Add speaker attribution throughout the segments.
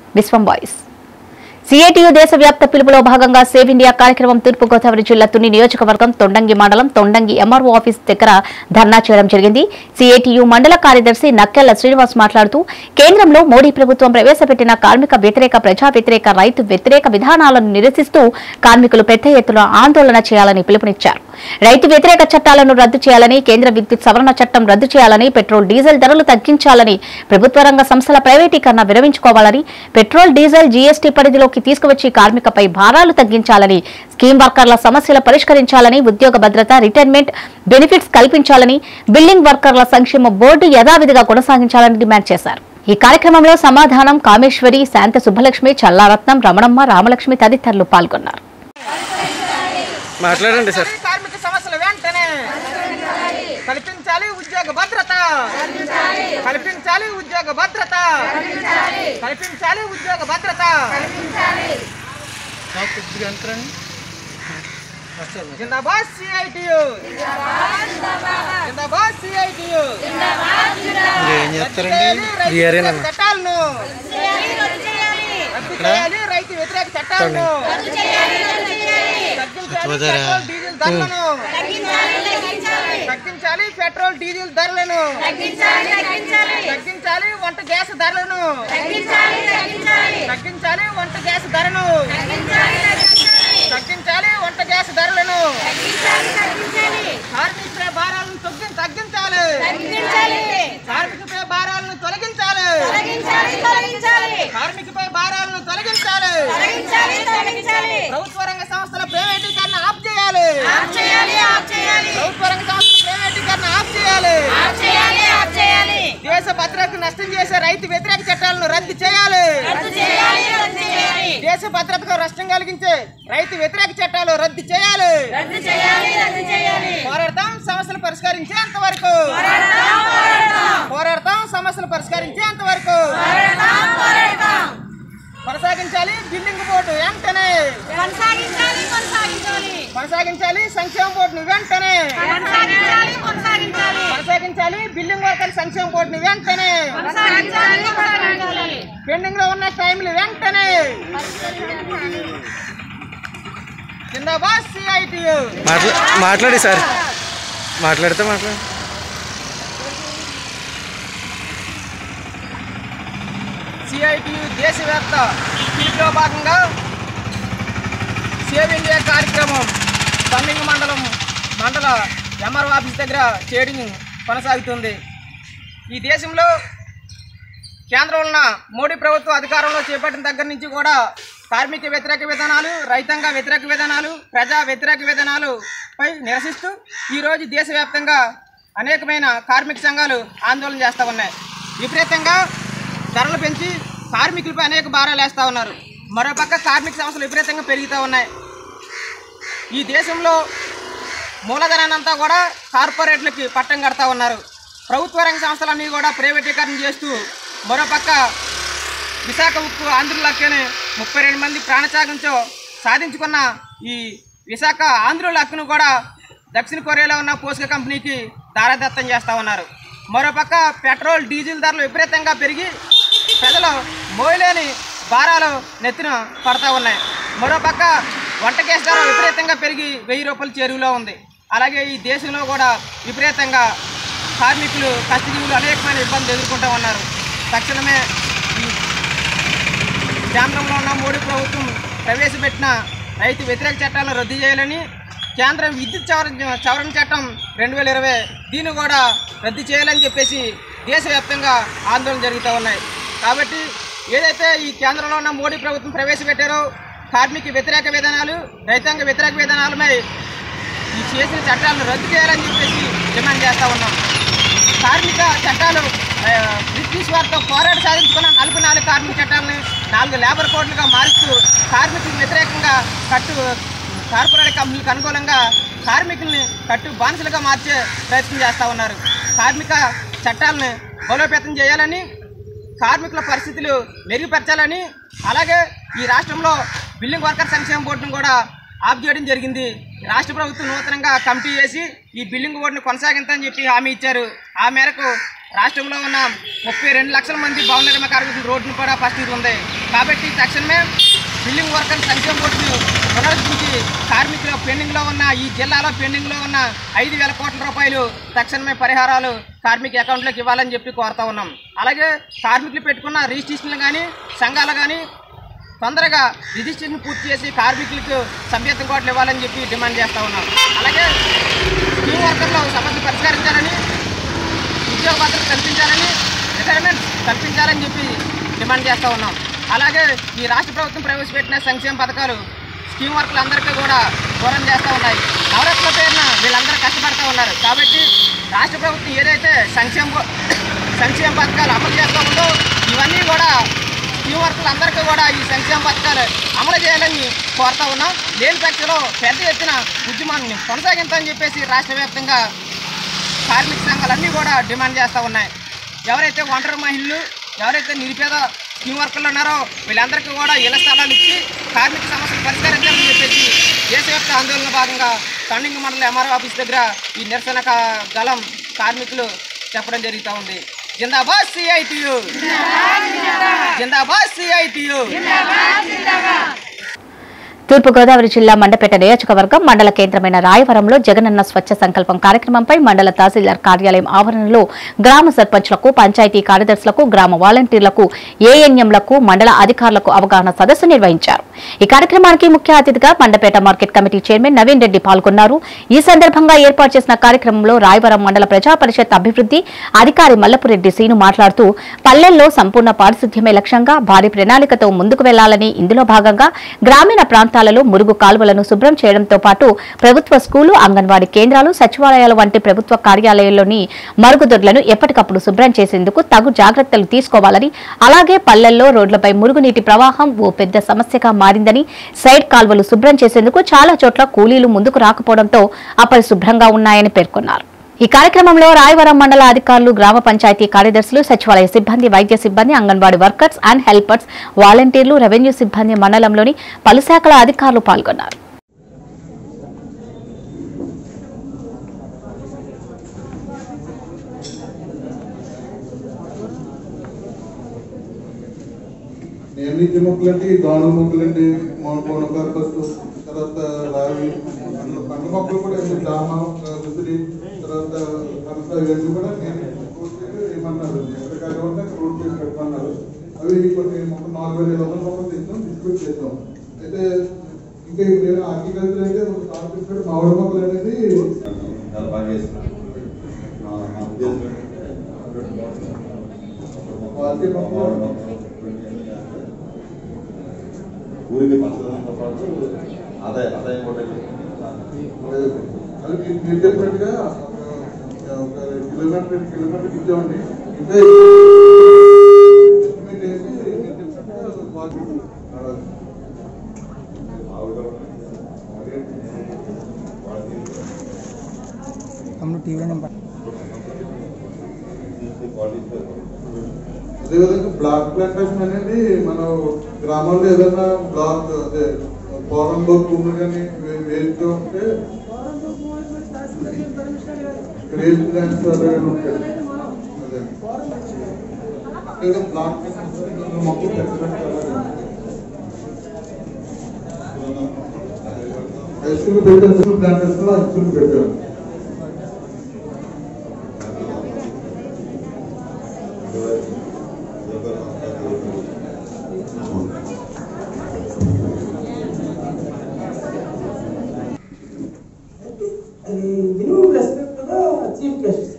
Speaker 1: విశ్వం voice CITU దేశవ్యాప్త పిలుపులో భాగంగా సేవ్ ఇండియా కార్యక్రమం తూర్పుగోదావరి జిల్లా తుని నియోజకవర్గం తొండంగి మండలం తొండంగి ఎంఆర్ఓ ఆఫీస్ దగ్గర ధర్నా చేయడం జరిగింది సిఐటియు మండల కార్యదర్శి నక్కెళ్ల శ్రీనివాస్ మాట్లాడుతూ కేంద్రంలో మోడీ ప్రభుత్వం ప్రవేశపెట్టిన కార్మిక వ్యతిరేక ప్రజా వ్యతిరేక రైతు వ్యతిరేక విధానాలను నిరసిస్తూ కార్మికులు పెద్ద ఎత్తున ఆందోళన చేయాలని పిలుపునిచ్చారు రైతు వ్యతిరేక చట్టాలను రద్దు చేయాలని కేంద్ర విద్యుత్ సవరణ చట్టం రద్దు చేయాలని పెట్రోల్ డీజిల్ ధరలు తగ్గించాలని ప్రభుత్వ రంగ సంస్థల ప్రైవేటీకరణ విరమించుకోవాలని పెట్రోల్ డీజిల్ జీఎస్టీ పరిధిలోకి తీసుకువచ్చి కార్మికపై భారాలు తగ్గించాలని స్కీమ్ వర్కర్ల సమస్యలు పరిష్కరించాలని ఉద్యోగ భద్రత రిటైర్మెంట్ బెనిఫిట్స్ కల్పించాలని బిల్డింగ్ వర్కర్ల సంక్షేమ బోర్డు యథావిధిగా కొనసాగించాలని డిమాండ్ చేశారు ఈ కార్యక్రమంలో సమాధానం కామేశ్వరి శాంత సుబ్బలక్ష్మి చల్లారత్నం రమణమ్మ రామలక్ష్మి తదితరులు పాల్గొన్నారు
Speaker 2: మాట్లాడండి సార్
Speaker 3: కార్మిక సమస్యలు వెంటనే కల్పించాలి ఉద్యోగ భద్రత కల్పించాలి ఉద్యోగ భద్రత కల్పించాలి ఉద్యోగ భద్రత జిందాబాద్ సిఐటియు జిందాబాద్ సిఐటియు
Speaker 2: ఏం చేస్తారండి వీఆర్ఏనా
Speaker 3: చట్టాలను రద్దు చేయాలి రైతు వ్యతిరేక చట్టాలను తగ్గించాలి
Speaker 2: వదరా.
Speaker 3: పెట్రోల్ డీజిల్ ధరలను తగ్గించాలి పెట్రోల్ డీజిల్ ధరలను తగ్గించాలి వంట గ్యాస్ ధరలను తగ్గించాలి వంట గ్యాస్ ధరను తగ్గించాలి వంట గ్యాస్ ధరలను కార్మికుల భారాలను తగ్గి తగ్గించాలి కార్మికులపై భారాలను తొలగించాలి కార్మికుపై భారాలను తొలగించాలి ప్రభుత్వ రంగ సంస్థల ప్రైవేటీకరణ ఆఫ్ చేయాలి ప్రభుత్వ రంగ సంస్థల ప్రైవేటీకరణ ఆఫ్ చేయాలి దేశ భద్రతకు నష్టం చేసే రైతు వ్యతిరేక చట్టాలను రద్దు చేయాలి దేశ భద్రతకు నష్టం కలిగించే రైతు వ్యతిరేక చట్టాలు రద్దు చేయాలి పోరాడతాం సమస్యలు పరిష్కరించేంత వరకు పోరాడతాం సమస్యలు పరిష్కరించేంత వరకు కొనసాగించాలి బిల్డింగ్ బోర్డు వెంటనే
Speaker 4: కొనసాగించాలి కొనసాగించాలి
Speaker 3: కొనసాగించాలి సంక్షేమ బోర్డును వెంటనే
Speaker 4: కొనసాగించాలి కొనసాగించాలి
Speaker 3: కొనసాగించాలి బిల్డింగ్ వర్కర్ సంక్షేమ బోర్డును వెంటనే
Speaker 4: కొనసాగించాలి కొనసాగించాలి
Speaker 3: పెండింగ్ లో ఉన్న టైంలు వెంటనే జిందాబాద్ సిఐటియు
Speaker 2: మాట్లా మాట్లాడి సార్ మాట్లాడితే మాట్లాడు
Speaker 3: సిఐటియు దేశవ్యాప్త పిలుపులో భాగంగా సేవ్ ఇండియా కార్యక్రమం తమ్మింగ్ మండలం మండల ఎంఆర్ఓ ఆఫీస్ దగ్గర చేయడం కొనసాగుతుంది ఈ దేశంలో కేంద్రంలో ఉన్న మోడీ ప్రభుత్వం అధికారంలో చేపట్టిన దగ్గర నుంచి కూడా కార్మిక వ్యతిరేక విధానాలు రైతాంగ వ్యతిరేక విధానాలు ప్రజా వ్యతిరేక విధానాలు పై నిరసిస్తూ ఈరోజు దేశవ్యాప్తంగా అనేకమైన కార్మిక సంఘాలు ఆందోళన చేస్తూ ఉన్నాయి విపరీతంగా ధరలు పెంచి కార్మికులపై అనేక భారాలు వేస్తూ ఉన్నారు మరోపక్క కార్మిక సమస్యలు విపరీతంగా పెరుగుతూ ఉన్నాయి ఈ దేశంలో మూలధనాన్నంతా కూడా కార్పొరేట్లకి పట్టం కడతా ఉన్నారు ప్రభుత్వ రంగ సంస్థలన్నీ కూడా ప్రైవేటీకరణ చేస్తూ మరోపక్క విశాఖ ఉక్కు ఆంధ్రులక్కని ముప్పై రెండు మంది ప్రాణత్యాగంతో సాధించుకున్న ఈ విశాఖ ఆంధ్రుల హక్కును కూడా దక్షిణ కొరియాలో ఉన్న పోషక కంపెనీకి దారాదత్తం చేస్తూ ఉన్నారు మరోపక్క పెట్రోల్ డీజిల్ ధరలు విపరీతంగా పెరిగి ప్రజలు మోయలేని భారాలు నెత్తిన పడతా ఉన్నాయి మరోపక్క వంట గ్యాస్ ధర విపరీతంగా పెరిగి వెయ్యి రూపాయల చేరువలో ఉంది అలాగే ఈ దేశంలో కూడా విపరీతంగా కార్మికులు కష్టజీవులు అనేకమైన ఇబ్బందులు ఎదుర్కొంటూ ఉన్నారు తక్షణమే ఈ కేంద్రంలో ఉన్న మోడీ ప్రభుత్వం ప్రవేశపెట్టిన రైతు వ్యతిరేక చట్టాలను రద్దు చేయాలని కేంద్రం విద్యుత్ చవర సవరణ చట్టం రెండు వేల ఇరవై దీన్ని కూడా రద్దు చేయాలని చెప్పేసి దేశవ్యాప్తంగా ఆందోళన జరుగుతూ ఉన్నాయి కాబట్టి ఏదైతే ఈ కేంద్రంలో ఉన్న మోడీ ప్రభుత్వం ప్రవేశపెట్టారో కార్మిక వ్యతిరేక విధానాలు రైతాంగ వ్యతిరేక విధానాలపై ఈ చేసిన చట్టాలను రద్దు చేయాలని చెప్పేసి డిమాండ్ చేస్తూ ఉన్నాం కార్మిక చట్టాలు ఆ, బ్రిటిష్ వారితో పోరాట సాధించుకున్న నలభై నాలుగు కార్మిక చట్టాలని నాలుగు లేబర్ కోడ్లుగా మారుస్తూ కార్మికులకు వ్యతిరేకంగా కట్టు కార్పొరేట్ కంపెనీలకు అనుకూలంగా కార్మికుల్ని కట్టు బానిసలుగా మార్చే ప్రయత్నం చేస్తూ ఉన్నారు కార్మిక చట్టాలను బలోపేతం చేయాలని కార్మికుల పరిస్థితులు మెరుగుపరచాలని అలాగే ఈ రాష్ట్రంలో బిల్డింగ్ వర్కర్ సంక్షేమ బోర్డును కూడా ఆఫ్ చేయడం జరిగింది రాష్ట్ర ప్రభుత్వం నూతనంగా కమిటీ వేసి ఈ బిల్డింగ్ బోర్డును కొనసాగించని చెప్పి హామీ ఇచ్చారు ఆ మేరకు రాష్ట్రంలో ఉన్న ముప్పై రెండు లక్షల మంది భవన నిర్మాణ కార్మికుల రోడ్డును కూడా పరిస్థితి ఉంది కాబట్టి తక్షణమే బిల్డింగ్ వర్కర్ సంక్షేమ బోర్డును పునరుద్ధరించి కార్మికుల పెండింగ్లో ఉన్న ఈ జిల్లాలో పెండింగ్లో ఉన్న ఐదు వేల కోట్ల రూపాయలు తక్షణమే పరిహారాలు కార్మిక అకౌంట్లోకి ఇవ్వాలని చెప్పి కోరుతా ఉన్నాం అలాగే కార్మికులు పెట్టుకున్న రిజిస్ట్రేషన్లు కానీ సంఘాలు కానీ తొందరగా రిజిస్ట్రేషన్ పూర్తి చేసి కార్మికులకు సభ్యత్వం కోట్లు ఇవ్వాలని చెప్పి డిమాండ్ చేస్తూ ఉన్నాం అలాగే స్కీమ్ వర్కర్లు సమస్య పరిష్కరించాలని ఉద్యోగ భద్రత కల్పించాలని రిటైర్మెంట్ కల్పించాలని చెప్పి డిమాండ్ చేస్తూ ఉన్నాం అలాగే ఈ రాష్ట్ర ప్రభుత్వం ప్రవేశపెట్టిన సంక్షేమ పథకాలు స్కీమ్ వర్కులందరికీ కూడా దూరం చేస్తూ ఉన్నాయి నవరత్న పేరున వీళ్ళందరూ కష్టపడుతూ ఉన్నారు కాబట్టి రాష్ట్ర ప్రభుత్వం ఏదైతే సంక్షేమ సంక్షేమ పథకాలు అమలు చేస్తూ ఉందో ఇవన్నీ కూడా స్కీమ్ వర్కులందరికీ కూడా ఈ సంక్షేమ పథకాలు అమలు చేయాలని కోరుతా ఉన్నాం లేని పక్షంలో పెద్ద ఎత్తున ఉద్యమాన్ని కొనసాగించాలని చెప్పేసి రాష్ట్ర వ్యాప్తంగా కార్మిక సంఘాలన్నీ కూడా డిమాండ్ చేస్తూ ఉన్నాయి ఎవరైతే ఒంటరి మహిళలు ఎవరైతే నిరుపేద స్కీమ్ వర్కర్లు ఉన్నారో వీళ్ళందరికీ కూడా ఇళ్ల స్థలాలు ఇచ్చి కార్మిక సమస్యలు పరిష్కరించాలని చెప్పేసి దేశవ్యాప్త ఆందోళన భాగంగా టర్నింగ్ మండల ఎంఆర్ఓ ఆఫీస్ దగ్గర ఈ నిరసన కా- గలం కార్మికులు చెప్పడం జరుగుతూ ఉంది జిందాబాద్ సిఐటియు జిందాబాద్ సిఐటియు
Speaker 1: తూర్పుగోదావరి జిల్లా మండపేట నియోజకవర్గం మండల కేంద్రమైన రాయవరంలో జగనన్న స్వచ్ఛ సంకల్పం కార్యక్రమంపై మండల తహసీల్దార్ కార్యాలయం ఆవరణలో గ్రామ సర్పంచ్లకు పంచాయతీ కార్యదర్శులకు గ్రామ వాలంటీర్లకు ఏఎన్ఎంలకు మండల అధికారులకు అవగాహన సదస్సు నిర్వహించారు ఈ కార్యక్రమానికి ముఖ్య అతిథిగా Mandapeta market committee chairman Naveen Reddy పాల్గొన్నారు ఈ సందర్భంగా ఏర్పాటు చేసిన కార్యక్రమంలో రాయవరం మండల ప్రజా పరిషత్ అభివృద్ధి అధికారి మల్లపురెడ్డి సీను మాట్లాడుతూ పల్లెల్లో సంపూర్ణ పారిశుద్ధ్యమే లక్ష్యంగా భారీ ప్రణాళికతో ముందుకు వెళ్లాలని ఇందులో భాగంగా గ్రామీణ ప్రాంతాలలో మురుగు కాలువలను శుభ్రం చేయడంతో పాటు ప్రభుత్వ స్కూలు అంగన్వాడీ కేంద్రాలు సచివాలయాలు వంటి ప్రభుత్వ కార్యాలయాల్లోని మరుగుదొడ్లను ఎప్పటికప్పుడు శుభ్రం చేసేందుకు తగు జాగ్రత్తలు తీసుకోవాలని అలాగే పల్లెల్లో రోడ్లపై మురుగునీటి ప్రవాహం ఓ పెద్ద సమస్యగా మారిందని సైడ్ కాల్వలు శుభ్రం చేసేందుకు చాలా చోట్ల కూలీలు ముందుకు రాకపోవడంతో అపరిశుభ్రంగా ఉన్నాయని పేర్కొన్నారు ఈ కార్యక్రమంలో రాయవరం మండల అధికారులు గ్రామ పంచాయతీ కార్యదర్శులు సచివాలయ సిబ్బంది వైద్య సిబ్బంది అంగన్వాడీ వర్కర్స్ అండ్ హెల్పర్స్ వాలంటీర్లు రెవెన్యూ సిబ్బంది మండలంలోని పలు శాఖల అధికారులు పాల్గొన్నారు
Speaker 5: ఎన్ని మొక్కలంటే దోణ మొక్కలండి మోన పర్పస్ తర్వాత రావి పండ్ల పండ్ల మొక్కలు కూడా ఏంటి జామ ఉసిరి తర్వాత కనస ఇవన్నీ కూడా నేను ఫ్రూట్ చేసి ఏమన్నారు ఎక్కడికాడ ఉంటే ఫ్రూట్ చేసి పెట్టమన్నారు అవి కొన్ని మొక్క నాలుగు వేల ఐదు వందల మొక్కలు తెచ్చాం డిస్ట్రిబ్యూట్ చేస్తాం అయితే ఇంకా నేను హార్టికల్చర్ అయితే ఒక స్టార్ట్ చేసినట్టు మామిడి మొక్కలు అనేది
Speaker 6: చాలా బాగా చేస్తున్నారు మా మా ఉద్దేశం
Speaker 5: వాటి మొక్కలు
Speaker 6: ఊరికి పంచడంతో పాటు ఆదాయ ఆదాయం కూడా
Speaker 5: అది మీరు- మీరు చెప్పినట్టుగా ఒక- ఒక కిలోమీటర్ రెండు కిలోమీటర్ ఇచ్చామండి ఇంకా ఎస్టిమేట్ వేసి మీరు చెప్పినట్టుగా వాటి-
Speaker 6: ఆవిడ
Speaker 5: అదేవిధంగా బ్లాక్ ప్లాంటేషన్ అనేది మనం గ్రామాల్లో ఏదైనా బ్లాక్ అదే ఫారంలో భూములు కానీ వేస్తూ ఉంటే క్రేజ్ ప్లాంట్స్ అదే ఉంటాయి అదే ఇంకా బ్లాక్ మొక్కలు పెట్టినట్టు హై స్కూల్ పెట్టారు ప్లాంటేషన్ లో హై స్కూల్ పెట్టారు
Speaker 7: అది మినిమం రెస్పెక్ట్ గా చీఫ్ గెస్ట్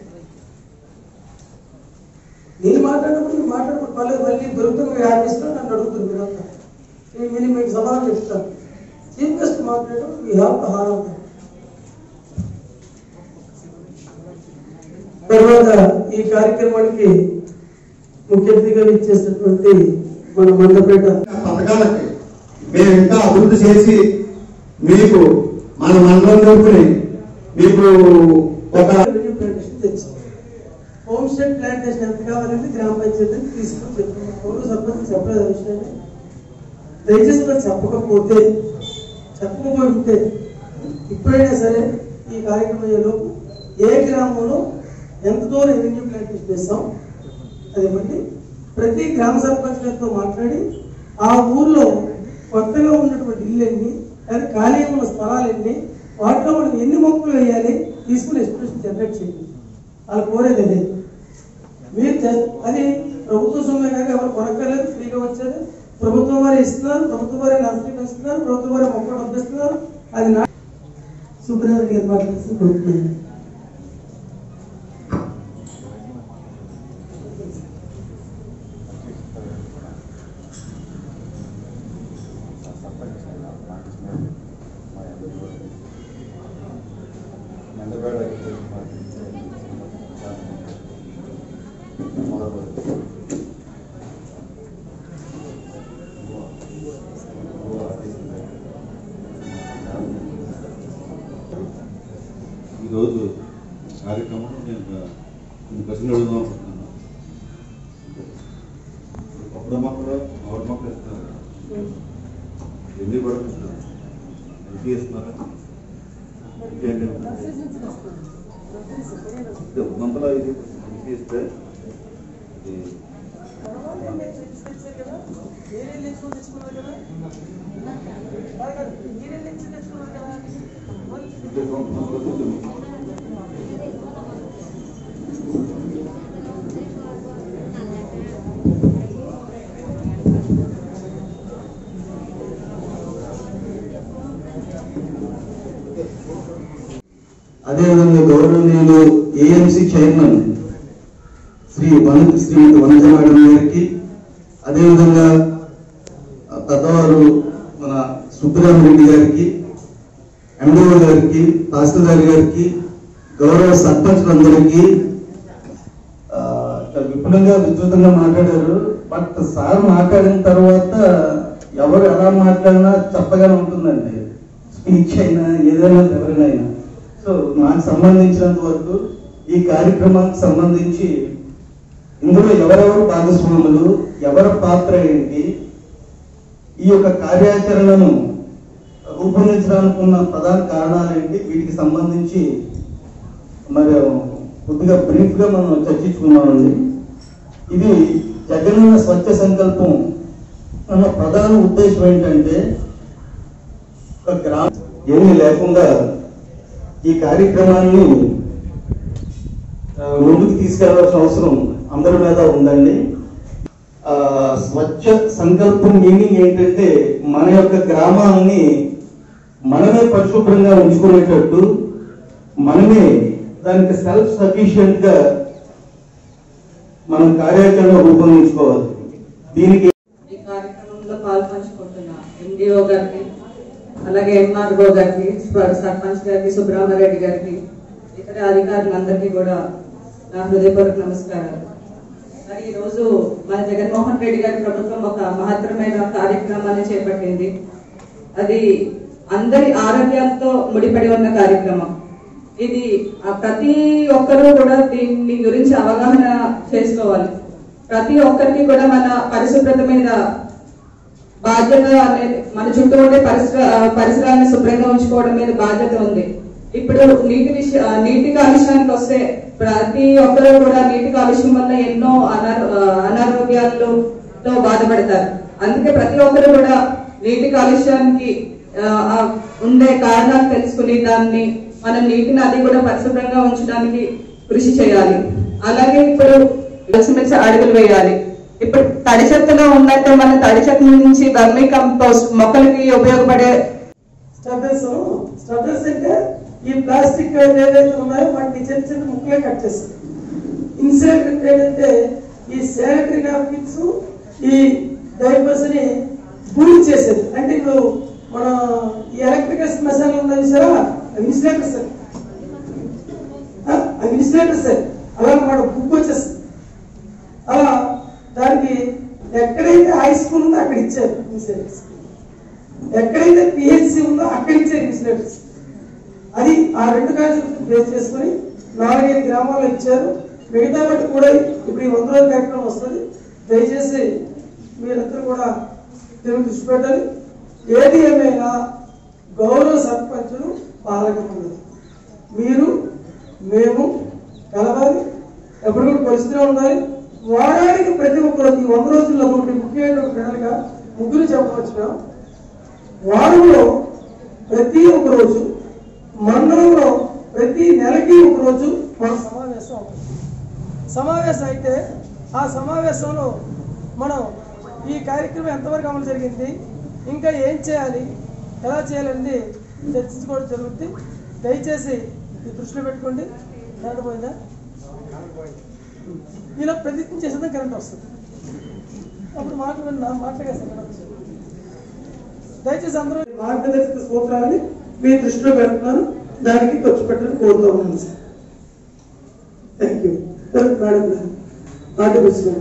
Speaker 7: నేను మాట్లాడినప్పుడు మీరు మాట్లాడప్పుడు పర్లేదు మళ్ళీ దొరుకుతుంది మీరు ఆఫీస్లో నన్ను అడుగుతుంది మీరంతా నేను మళ్ళీ మీకు సమాధానం చెప్తాను చీఫ్ గెస్ట్ మాట్లాడేటప్పుడు వీ హ్యావ్ టు హార్ అవుతాం తర్వాత ఈ కార్యక్రమానికి ముఖ్య అతిథిగా ఇచ్చేసినటువంటి మన మండపేట
Speaker 8: పథకాలకి మేము ఇంకా అభివృద్ధి చేసి మీకు మన మండలం తరపుని మీకు ఒక
Speaker 7: రెవెన్యూ ప్లాంటేషన్ తెచ్చాం హోమ్ స్టేట్ ప్లాంటేషన్ ఎంత కావాలంటే గ్రామ పంచాయతీ తీసుకొని చెప్తున్నాం ఎవరు సర్పంచ్ చెప్పలేదు ఆ విషయాన్ని దయచేసి మీరు చెప్పకపోతే చెప్పకపోతే ఇప్పుడైనా సరే ఈ కార్యక్రమం అయ్యేలోపు ఏ గ్రామంలో ఎంత దూరం రెవెన్యూ ప్లాంటేషన్ చేస్తాం అదేమంటే ప్రతి గ్రామ సర్పంచ్ గారితో మాట్లాడి ఆ ఊర్లో కొత్తగా ఉన్నటువంటి ఇల్లు ఎన్ని అది ఖాళీ ఉన్న స్థలాలు ఎన్ని వాటిలో మనం ఎన్ని మొక్కలు వేయాలి తీసుకుని ఎక్స్ప్రెషన్ జనరేట్ చేయండి వాళ్ళు కోరేది అదే మీరు జస్ట్ అది ప్రభుత్వ సొమ్మే కనుక ఎవరు కొనక్కర్లేదు ఫ్రీగా వచ్చేది ప్రభుత్వం వారే ఇస్తున్నారు ప్రభుత్వం వారే నర్సరీ ఇస్తున్నారు ప్రభుత్వం వారే మొక్కలు పంపిస్తున్నారు అది నా సుబ్రహ్మణ్య గారు మాట్లాడుతూ కోరుతున్నాను
Speaker 6: ఈరోజు కార్యక్రమం నేను కొన్ని ప్రశ్నలు అడుగుదాం అనుకుంటున్నాను అప్పుడు మొక్కలు ఆవిడ మొక్కలు ఇస్తున్నారు ఎన్ని పడుతున్నారు ఎంత ఇస్తున్నారు ఇంకేంటి ఇది ఉన్నంతలో ఇది ఎంత ఇస్తే ఇది ఇంకే సంవత్సరం వస్తుంది.
Speaker 8: అదేవిధంగా గౌరవనీయులు ఏఎంసీ చైర్మన్ శ్రీ వన శ్రీమతి వనజ మేడం గారికి అదేవిధంగా ఆ, పెద్దవారు మన సుబ్బరామరెడ్డి గారికి ఎండో గారికి తహసీల్దార్ గారికి గౌరవ సర్పంచులందరికీ ఆ, చాలా విపులంగా విస్తృతంగా మాట్లాడారు బట్ సార్ మాట్లాడిన తర్వాత ఎవరు ఎలా మాట్లాడినా చెప్పగానే ఉంటుందండి స్పీచ్ అయినా ఏదైనా ఎవరినైనా సో నాకు సంబంధించినంత వరకు ఈ కార్యక్రమానికి సంబంధించి ఇందులో ఎవరెవరు భాగస్వాములు ఎవరి పాత్ర ఏంటి ఈ యొక్క కార్యాచరణను రూపొందించడానికి ఉన్న ప్రధాన కారణాలు ఏంటి వీటికి సంబంధించి మరి కొద్దిగా బ్రీఫ్ గా మనం చర్చించుకున్నామండి ఇది జగనన్న స్వచ్ఛ సంకల్పం అన్న ప్రధాన ఉద్దేశం ఏంటంటే ఒక గ్రామ ఏమీ లేకుండా ఈ కార్యక్రమాన్ని ఆ, ముందుకు తీసుకెళ్లాల్సిన అవసరం అందరి మీద ఉందండి ఆ, స్వచ్ఛ సంకల్పం మీనింగ్ ఏంటంటే మన యొక్క గ్రామాన్ని మనమే పరిశుభ్రంగా ఉంచుకునేటట్టు మనమే దానికి సెల్ఫ్ సఫిషియెంట్ గా మనం కార్యాచరణ రూపొందించుకోవాలి దీనికి
Speaker 9: ఈ కార్యక్రమంలో పాల్పంచుకుంటున్న ఎండిఓ గారికి అలాగే ఎంఆర్ఓ గారికి స్వ- సర్పంచ్ గారికి సుబ్రహ్మారెడ్డి గారికి ఇతర అధికారులందరికీ కూడా నా హృదయపూర్వక నమస్కారాలు మరి ఈరోజు మన జగన్మోహన్ రెడ్డి గారి ప్రభుత్వం ఒక మహత్తరమైన కార్యక్రమాన్ని చేపట్టింది అది అందరి ఆరోగ్యాలతో ముడిపడి ఉన్న కార్యక్రమం ఇది ఆ ప్రతి ఒక్కరూ కూడా దీని గురించి అవగాహన చేసుకోవాలి ప్రతి ఒక్కరికి కూడా మన పరిశుభ్రత మీద బాధ్యత అనేది మన చుట్టూ ఉండే పరిసర ఆ, పరిసరాలను శుభ్రంగా ఉంచుకోవడం మీద బాధ్యత ఉంది ఇప్పుడు నీటి విష ఆ, నీటి కాలుష్యానికి వస్తే ప్రతి ఒక్కరు కూడా నీటి కాలుష్యం వల్ల ఎన్నో అనారో ఆ, అనారోగ్యాలతో బాధపడతారు అందుకే ప్రతి ఒక్కరు కూడా నీటి కాలుష్యానికి ఆ, ఆ, ఉండే కారణాలు తెలుసుకుని దాన్ని మనం నీటిని అది కూడా పరిశుభ్రంగా ఉంచడానికి కృషి చేయాలి అలాగే ఇప్పుడు కలిసిమెలిసి అడుగులు వేయాలి ఇప్పుడు తడి చెత్తలో ఉన్నట్టు మన తడి చెత్త నుంచి వర్మీ కంపోస్ట్ మొక్కలకి ఉపయోగపడే
Speaker 7: స్టబ్బర్స్ స్టబ్బర్స్ అంటే ఈ ప్లాస్టిక్ ఏదైతే ఉన్నాయో వాటిని చిన్న చిన్న ముక్కలే కట్ చేస్తారు ఇన్సులేటర్ ఏంటంటే ఈ శానిటరీ నాప్కిన్స్ ఈ డైపర్స్ ని బూడి చేసేది అంటే ఇప్పుడు మన ఈ ఎలక్ట్రికల్ మెషిన్లు ఉన్నాయి చూసారా అవి ఇన్సులేటర్ సార్ అవి ఇన్సులేటర్ సార్ అలా మన బుక్ వచ్చేస్తుంది అలా దానికి ఎక్కడైతే హై స్కూల్ ఉందో అక్కడ ఇచ్చారు ఇన్సులేటర్స్ ఎక్కడైతే పిహెచ్సి ఉందో అక్కడ ఇచ్చారు ఇన్సులేటర్స్ అది ఆ రెండు కాన్సెప్ట్ బేస్ చేసుకొని నాలుగైదు గ్రామాల్లో ఇచ్చారు మిగతా వాటి కూడా ఇప్పుడు ఈ వంద రోజుల కార్యక్రమం వస్తుంది దయచేసి మీరందరూ కూడా దీనికి దృష్టి పెట్టాలి ఏది ఏమైనా గౌరవ సర్పంచులు పాలక మండలి మీరు మేము కలవాలి ఎప్పుడు కూడా పరిస్థితిలో ఉండాలి వారానికి ప్రతి ఒక్క రోజు ఈ వంద రోజుల్లో ఒకటి ముఖ్యమైన ప్రణాళిక ముగ్గురు చెప్పవచ్చు మేము వారంలో ప్రతి ఒక్క రోజు మండలంలో ప్రతి నెలకి ఒక రోజు మన సమావేశం అవుతుంది. సమావేశం అయితే ఆ సమావేశంలో మనం ఈ కార్యక్రమం ఎంతవరకు అమలు జరిగింది ఇంకా ఏం చేయాలి ఎలా చేయాలనేది చర్చించుకోవడం జరుగుతుంది దయచేసి ఈ దృష్టిలో పెట్టుకోండి కరెంట్ పోయిందా ఇలా ప్రతిజ్ఞ చేసేదా కరెంట్ వస్తుంది అప్పుడు మాటలు నా మాటలుగా సంగతి దయచేసి అందరూ మార్గదర్శక సూత్రాన్ని మీ దృష్టిలో పెడుతున్నాను దానికి ఖర్చు పెట్టని కోరుతూ ఉన్నాను సార్ థ్యాంక్ యూ మేడం మార్గదర్శకం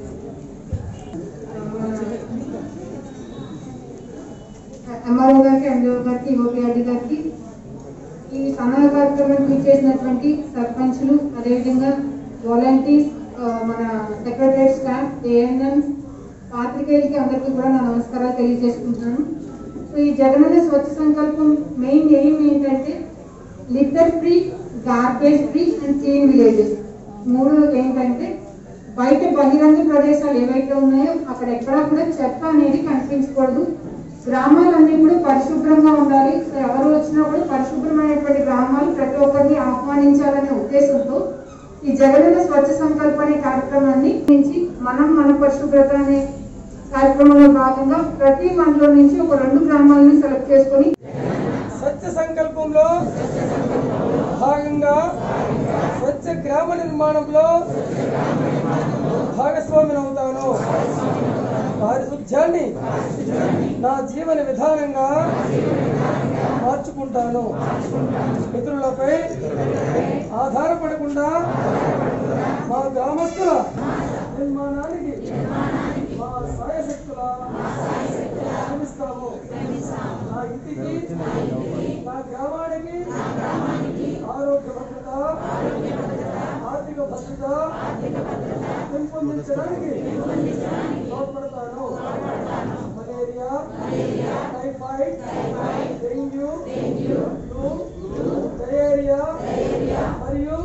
Speaker 10: ఎంఆర్ఓ గారికి ఎండిఓ గారికి ఓపీఆర్డి గారికి ఈ సన్నాహ కార్యక్రమానికి ఇచ్చేసినటువంటి సర్పంచ్లు అదేవిధంగా వాలంటీర్స్ మన సెక్రటరీ స్టాఫ్ ఏఎన్ఎంస్ పాత్రికేయులకి అందరికీ కూడా నా నమస్కారాలు తెలియజేసుకుంటున్నాను సో ఈ జగనన్న స్వచ్ఛ సంకల్పం మెయిన్ ఎయిమ్ ఏంటంటే litter free garbage free and clean villages మూడు ఏంటంటే బయట బహిరంగ ప్రదేశాలు ఏవైతే ఉన్నాయో అక్కడ ఎక్కడా కూడా చెత్త అనేది కనిపించకూడదు గ్రామాలన్నీ కూడా పరిశుభ్రంగా ఉండాలి సో ఎవరు వచ్చినా కూడా పరిశుభ్రమైనటువంటి గ్రామాలు ప్రతి ఒక్కరిని ఆహ్వానించాలనే ఉద్దేశంతో ఈ జగనన్న స్వచ్ఛ సంకల్ప అనే కార్యక్రమాన్ని నుంచి మనం మన పరిశుభ్రత అనే కార్యక్రమంలో భాగంగా ప్రతి మండలం నుంచి ఒక రెండు గ్రామాలని సెలెక్ట్ చేసుకొని
Speaker 7: స్వచ్ఛ సంకల్పంలో భాగంగా స్వచ్ఛ గ్రామ నిర్మాణంలో భాగస్వామిని అవుతాను పారిశుధ్యాన్ని నా జీవన విధానంగా మార్చుకుంటాను ఇతరులపై ఆధారపడకుండా మా గ్రామస్తుల నిర్మాణానికి మా సాయశక్తుల శ్రమిస్తాము నా ఇంటికి నా గ్రామానికి ఆరోగ్య భద్రత ఆర్థిక భద్రత పెంపొందించడానికి తోడ్పడతాను malaria typhoid dengue flu diarrhoea మరియు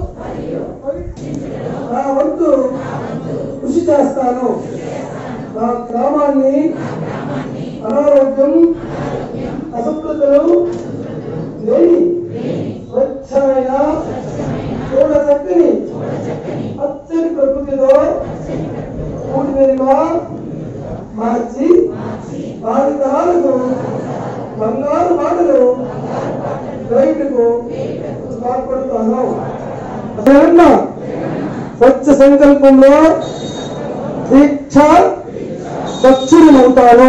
Speaker 7: నా వంతు కృషి చేస్తాను నా గ్రామాన్ని అనారోగ్యం అశుభ్రతలు లేని స్వచ్ఛమైన చూడచక్కని పచ్చని ప్రకృతితో కూడినదిగా మార్చి భావితరాలకు బంగారు బాటలు రైతుకు తోడ్పడతాను జగన్న స్వచ్ఛ సంకల్పంలో దీక్ష స్వచ్ఛుడనవుతాను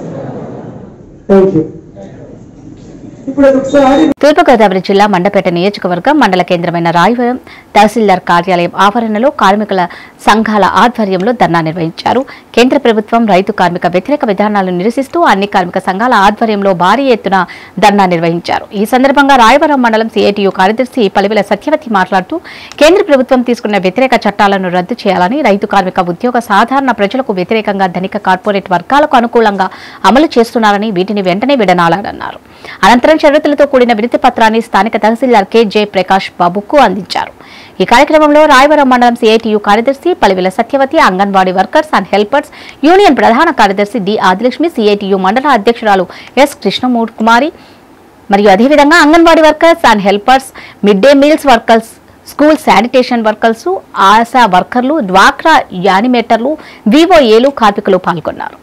Speaker 7: థ్యాంక్ యూ ఇప్పుడు అది ఒకసారి
Speaker 1: తూర్పుగోదావరి జిల్లా మండపేట నియోజకవర్గం మండల కేంద్రమైన రాయవరం తహసీల్దార్ కార్యాలయం ఆవరణలో కార్మికుల సంఘాల ఆధ్వర్యంలో ధర్నా నిర్వహించారు కేంద్ర ప్రభుత్వం రైతు కార్మిక వ్యతిరేక విధానాలను నిరసిస్తూ అన్ని కార్మిక సంఘాల ఆధ్వర్యంలో భారీ ఎత్తున ధర్నా నిర్వహించారు ఈ సందర్భంగా రాయవరం మండలం సిఐటియు కార్యదర్శి పలివెల సత్యవతి మాట్లాడుతూ కేంద్ర ప్రభుత్వం తీసుకున్న వ్యతిరేక చట్టాలను రద్దు చేయాలని రైతు కార్మిక ఉద్యోగ సాధారణ ప్రజలకు వ్యతిరేకంగా ధనిక కార్పొరేట్ వర్గాలకు అనుకూలంగా అమలు చేస్తున్నారని వీటిని వెంటనే విడనాడాలన్నారు అనంతరం షరతులతో కూడిన వినతి పత్రాన్ని స్థానిక తహసీల్దార్ కె జే ప్రకాష్ బాబుకు అందించారు ఈ కార్యక్రమంలో రాయవరం మండలం సిఐటియు కార్యదర్శి Palivela Satyavathi Anganwadi workers and helpers union ప్రధాన కార్యదర్శి డి ఆదిలక్ష్మి సిఐటియు మండల అధ్యక్షురాలు ఎస్ కృష్ణమూర్తి కుమారి మరియు అదేవిధంగా Anganwadi workers and helpers mid day meals workers school sanitation workers Asha వర్కర్లు డ్వాక్రా యానిమేటర్లు వివోఏలు కార్మికులు పాల్గొన్నారు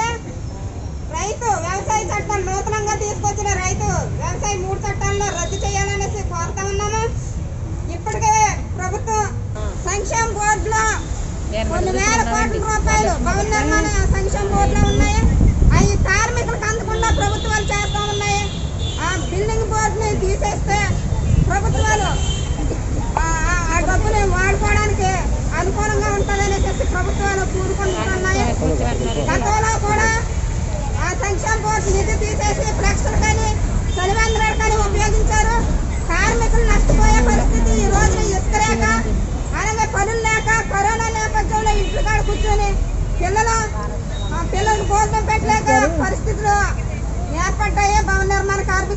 Speaker 4: రైతు వ్యవసాయ చట్టం నూతనంగా తీసుకొచ్చిన రైతు వ్యవసాయ మూడు చట్టాలను రద్దు చేయాలనేసి కోరుతా ఉన్నాము ఇప్పటికే ప్రభుత్వం సంక్షేమ బోర్డులో కొన్ని వేల కోట్ల రూపాయలు భవన నిర్మాణ సంక్షేమ బోర్డులో ఉన్నాయి అవి కార్మికులకు అందకుండా ప్రభుత్వాలు చేస్తా ఉన్నాయి ఆ బిల్డింగ్ బోర్డుని తీసేస్తే ప్రభుత్వాలు ఆ- ఆ- ఆ డబ్బుని వాడుకోవడానికి అనుకూలంగా ఉంటుందని చెప్పి ప్రభుత్వాలు కూరుకుంటున్నాయి గతంలో కూడా ఆ సంక్షేమ బోర్డు నిధి తీసేసి ఫ్లెక్స్లు కానీ చలివేంద్రాలు కానీ ఉపయోగించారు కార్మికులు నష్టపోయే పరిస్థితి ఈ రోజున ఇసుకలేక అలాగే పనులు లేక కరోనా నేపథ్యంలో ఇంట్లో కాడ కూర్చొని పిల్లలు ఆ పిల్లలు భోజనం పెట్టలేక పరిస్థితులు ఏర్పడ్డాయి భవన నిర్మాణ కార్మికులకి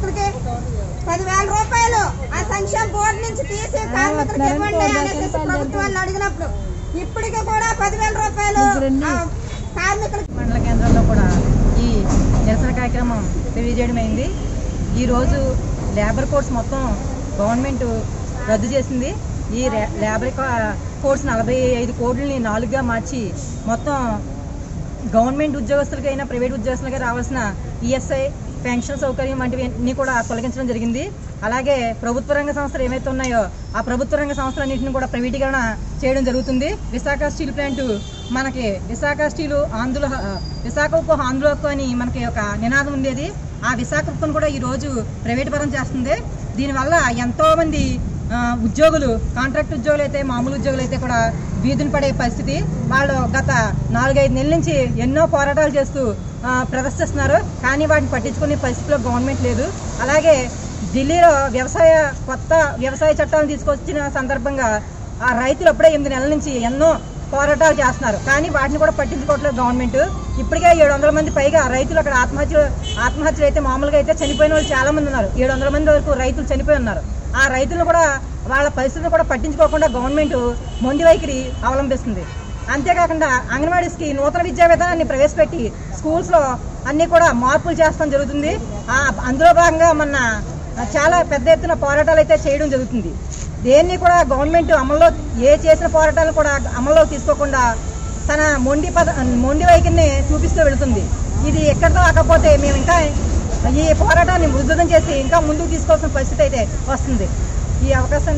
Speaker 4: పదివేల రూపాయలు ఆ సంక్షేమ బోర్డు నుంచి తీసి కార్మికులకు ఇవ్వండి అనేసి ప్రభుత్వాన్ని అడిగినప్పుడు ఇప్పటికి కూడా పదివేల రూపాయలు ఆ కార్మికులకు
Speaker 11: మండల కేంద్రంలో కూడా ఈ నిరసన కార్యక్రమం తెలియజేయడం అయింది ఈరోజు లేబర్ కోర్స్ మొత్తం గవర్నమెంట్ రద్దు చేసింది ఈ రే- లేబర్ కా- కోర్స్ నలభై ఐదు కోట్లని నాలుగుగా మార్చి మొత్తం గవర్నమెంట్ ఉద్యోగస్తులకైనా ప్రైవేట్ ఉద్యోగస్తులకి రావాల్సిన ఈఎస్ఐ పెన్షన్ సౌకర్యం వంటివి అన్ని కూడా తొలగించడం జరిగింది అలాగే ప్రభుత్వ రంగ సంస్థలు ఏవైతే ఉన్నాయో ఆ ప్రభుత్వ రంగ సంస్థలన్నింటిని కూడా ప్రైవేటీకరణ చేయడం జరుగుతుంది విశాఖ స్టీల్ ప్లాంట్ మనకి విశాఖ స్టీలు ఆంధ్రుల విశాఖ ఉక్కు ఆంధ్రుల హక్కు అని మనకి ఒక నినాదం ఉండేది ఆ విశాఖ ఉక్కును కూడా ఈరోజు ప్రైవేట్ పరం చేస్తుంది దీనివల్ల ఎంతో మంది ఆ, ఉద్యోగులు కాంట్రాక్ట్ ఉద్యోగులు అయితే మామూలు ఉద్యోగులు అయితే కూడా వీధిన పడే పరిస్థితి వాళ్ళు గత నాలుగైదు నెలల నుంచి ఎన్నో పోరాటాలు చేస్తూ ఆ, ప్రదర్శిస్తున్నారు కానీ వాటిని పట్టించుకునే పరిస్థితిలో గవర్నమెంట్ లేదు అలాగే ఢిల్లీలో వ్యవసాయ కొత్త వ్యవసాయ చట్టాలను తీసుకొచ్చిన సందర్భంగా ఆ రైతులు అప్పుడే ఎనిమిది నెలల నుంచి ఎన్నో పోరాటాలు చేస్తున్నారు కానీ వాటిని కూడా పట్టించుకోవట్లేదు గవర్నమెంట్ ఇప్పటికే ఏడు వందల మంది పైగా రైతులు అక్కడ ఆత్మహత్యలు ఆత్మహత్యలు అయితే మామూలుగా అయితే చనిపోయిన వాళ్ళు చాలా మంది ఉన్నారు ఏడు వందల మంది వరకు రైతులు చనిపోయి ఉన్నారు ఆ రైతులను కూడా వాళ్ళ పరిస్థితులను కూడా పట్టించుకోకుండా గవర్నమెంట్ మొండి వైఖరి అవలంబిస్తుంది అంతేకాకుండా అంగన్వాడీస్కి నూతన విద్యా విధానాన్ని ప్రవేశపెట్టి స్కూల్స్లో అన్నీ కూడా మార్పులు చేస్తాం జరుగుతుంది ఆ అందులో భాగంగా మొన్న చాలా పెద్ద ఎత్తున పోరాటాలు అయితే చేయడం జరుగుతుంది దేన్ని కూడా గవర్నమెంట్ అమల్లో ఏ చేసిన పోరాటాలు కూడా అమల్లో తీసుకోకుండా తన మొండి పద మొండి వైఖరిని చూపిస్తూ వెళుతుంది ఇది ఎక్కడితో ఆకపోతే మేము ఇంకా ఈ పోరాటాన్ని ఉధృతం చేసి ఇంకా ముందుకు తీసుకోవాల్సిన పరిస్థితి అయితే వస్తుంది ఈ అవకాశం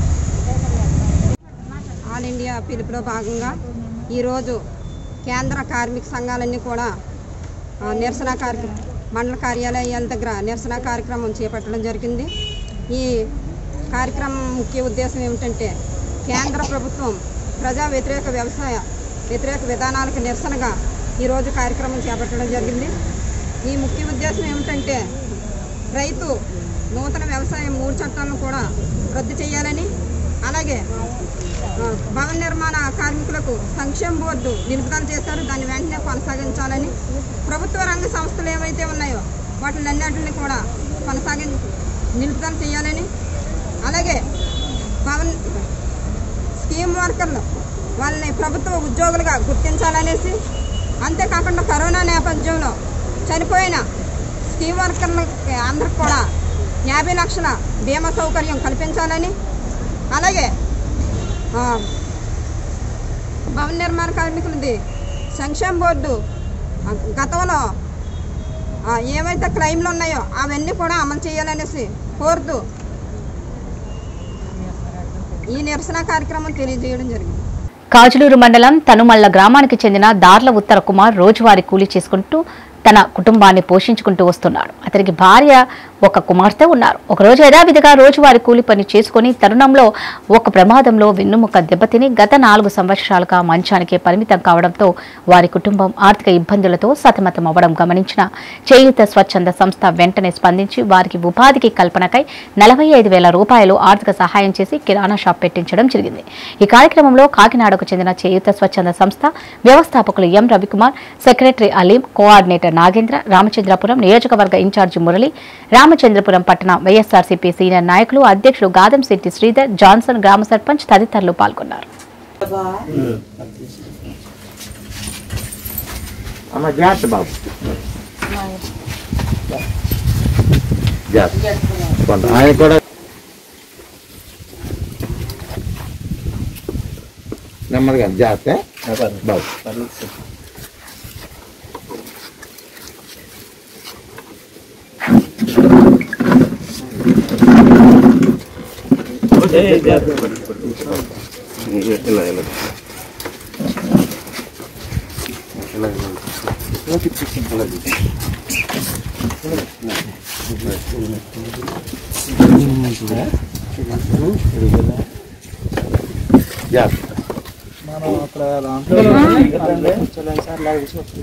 Speaker 4: ఆల్ ఇండియా పిలుపులో భాగంగా ఈరోజు కేంద్ర కార్మిక సంఘాలన్నీ కూడా ఆ, నిరసన కార్యక్రమం మండల కార్యాలయాల దగ్గర నిరసన కార్యక్రమం చేపట్టడం జరిగింది ఈ కార్యక్రమం ముఖ్య ఉద్దేశం ఏమిటంటే కేంద్ర ప్రభుత్వం ప్రజా వ్యతిరేక వ్యవసాయ వ్యతిరేక విధానాలకు నిరసనగా ఈరోజు కార్యక్రమం చేపట్టడం జరిగింది ఈ ముఖ్య ఉద్దేశం ఏమిటంటే రైతు నూతన వ్యవసాయ మూడు చట్టాలను కూడా రద్దు చేయాలని అలాగే ఆ, భవన నిర్మాణ కార్మికులకు సంక్షేమ బోర్డు నిలుపుదల చేశారు దాన్ని వెంటనే కొనసాగించాలని ప్రభుత్వ రంగ సంస్థలు ఏవైతే ఉన్నాయో వాటిలన్నింటిని కూడా కొనసాగి నిలుపుదల చేయాలని అలాగే భవన్ స్కీమ్ వర్కర్లు వాళ్ళని ప్రభుత్వ ఉద్యోగులుగా గుర్తించాలనేసి అంతేకాకుండా కరోనా నేపథ్యంలో చనిపోయిన స్కీమ్ వర్కర్లకి అందరికి కూడా యాభై లక్షల బీమా సౌకర్యం కల్పించాలని అలాగే ఆ, భవన నిర్మాణ కార్మికులది సంక్షేమ బోర్డు ఆ, గతంలో ఆ, ఏవైతే క్లైమ్లు ఉన్నాయో అవన్నీ కూడా అమలు చేయాలనేసి కోరుతూ ఈ నిరసన కార్యక్రమం తెలియజేయడం జరిగింది
Speaker 1: కాజులూరు మండలం తనుమల్ల గ్రామానికి చెందిన దార్ల ఉత్తర కుమార్ రోజువారీ కూలీ చేసుకుంటూ తన కుటుంబాన్ని పోషించుకుంటూ వస్తున్నాడు అతనికి భార్య ఒక కుమార్తె ఉన్నారు ఒకరోజు యథావిధిగా రోజువారీ కూలి పని చేసుకుని తరుణంలో ఒక ప్రమాదంలో వెన్నుముక్క దెబ్బతిని గత నాలుగు సంవత్సరాలుగా మంచానికే పరిమితం కావడంతో వారి కుటుంబం ఆర్థిక ఇబ్బందులతో సతమతం అవ్వడం గమనించిన చేయుత స్వచ్ఛంద సంస్థ వెంటనే స్పందించి వారికి ఉపాధికి కల్పనకై నలభై ఐదు వేల రూపాయలు ఆర్థిక సహాయం చేసి కిరాణా షాప్ పెట్టించడం జరిగింది ఈ కార్యక్రమంలో కాకినాడకు చెందిన చేయుత స్వచ్ఛంద సంస్థ వ్యవస్థాపకులు M Ravikumar secretary Aleem coordinator Nagendra Ramachandrapuram నియోజకవర్గ ఇన్ఛార్జి మురళి రామచంద్రపురం పట్టణ వైఎస్ఆర్సీపీ సీనియర్ నాయకులు అధ్యక్షులు గాదం శెట్టి శ్రీధర్ జాన్సన్ గ్రామ సర్పంచ్ తదితరులు పాల్గొన్నారు
Speaker 12: అమ్మ జాగ్రత్త బాబు జాగ్రత్త కొంత ఆయన కూడా నెమ్మదిగా జాగ్రత్త బాబు ఇలా ఇలా జాగ్రత్త
Speaker 13: మనం అక్కడ దాంట్లో చూడండి సార్ లాగా తీసుకొచ్చుకున్నాం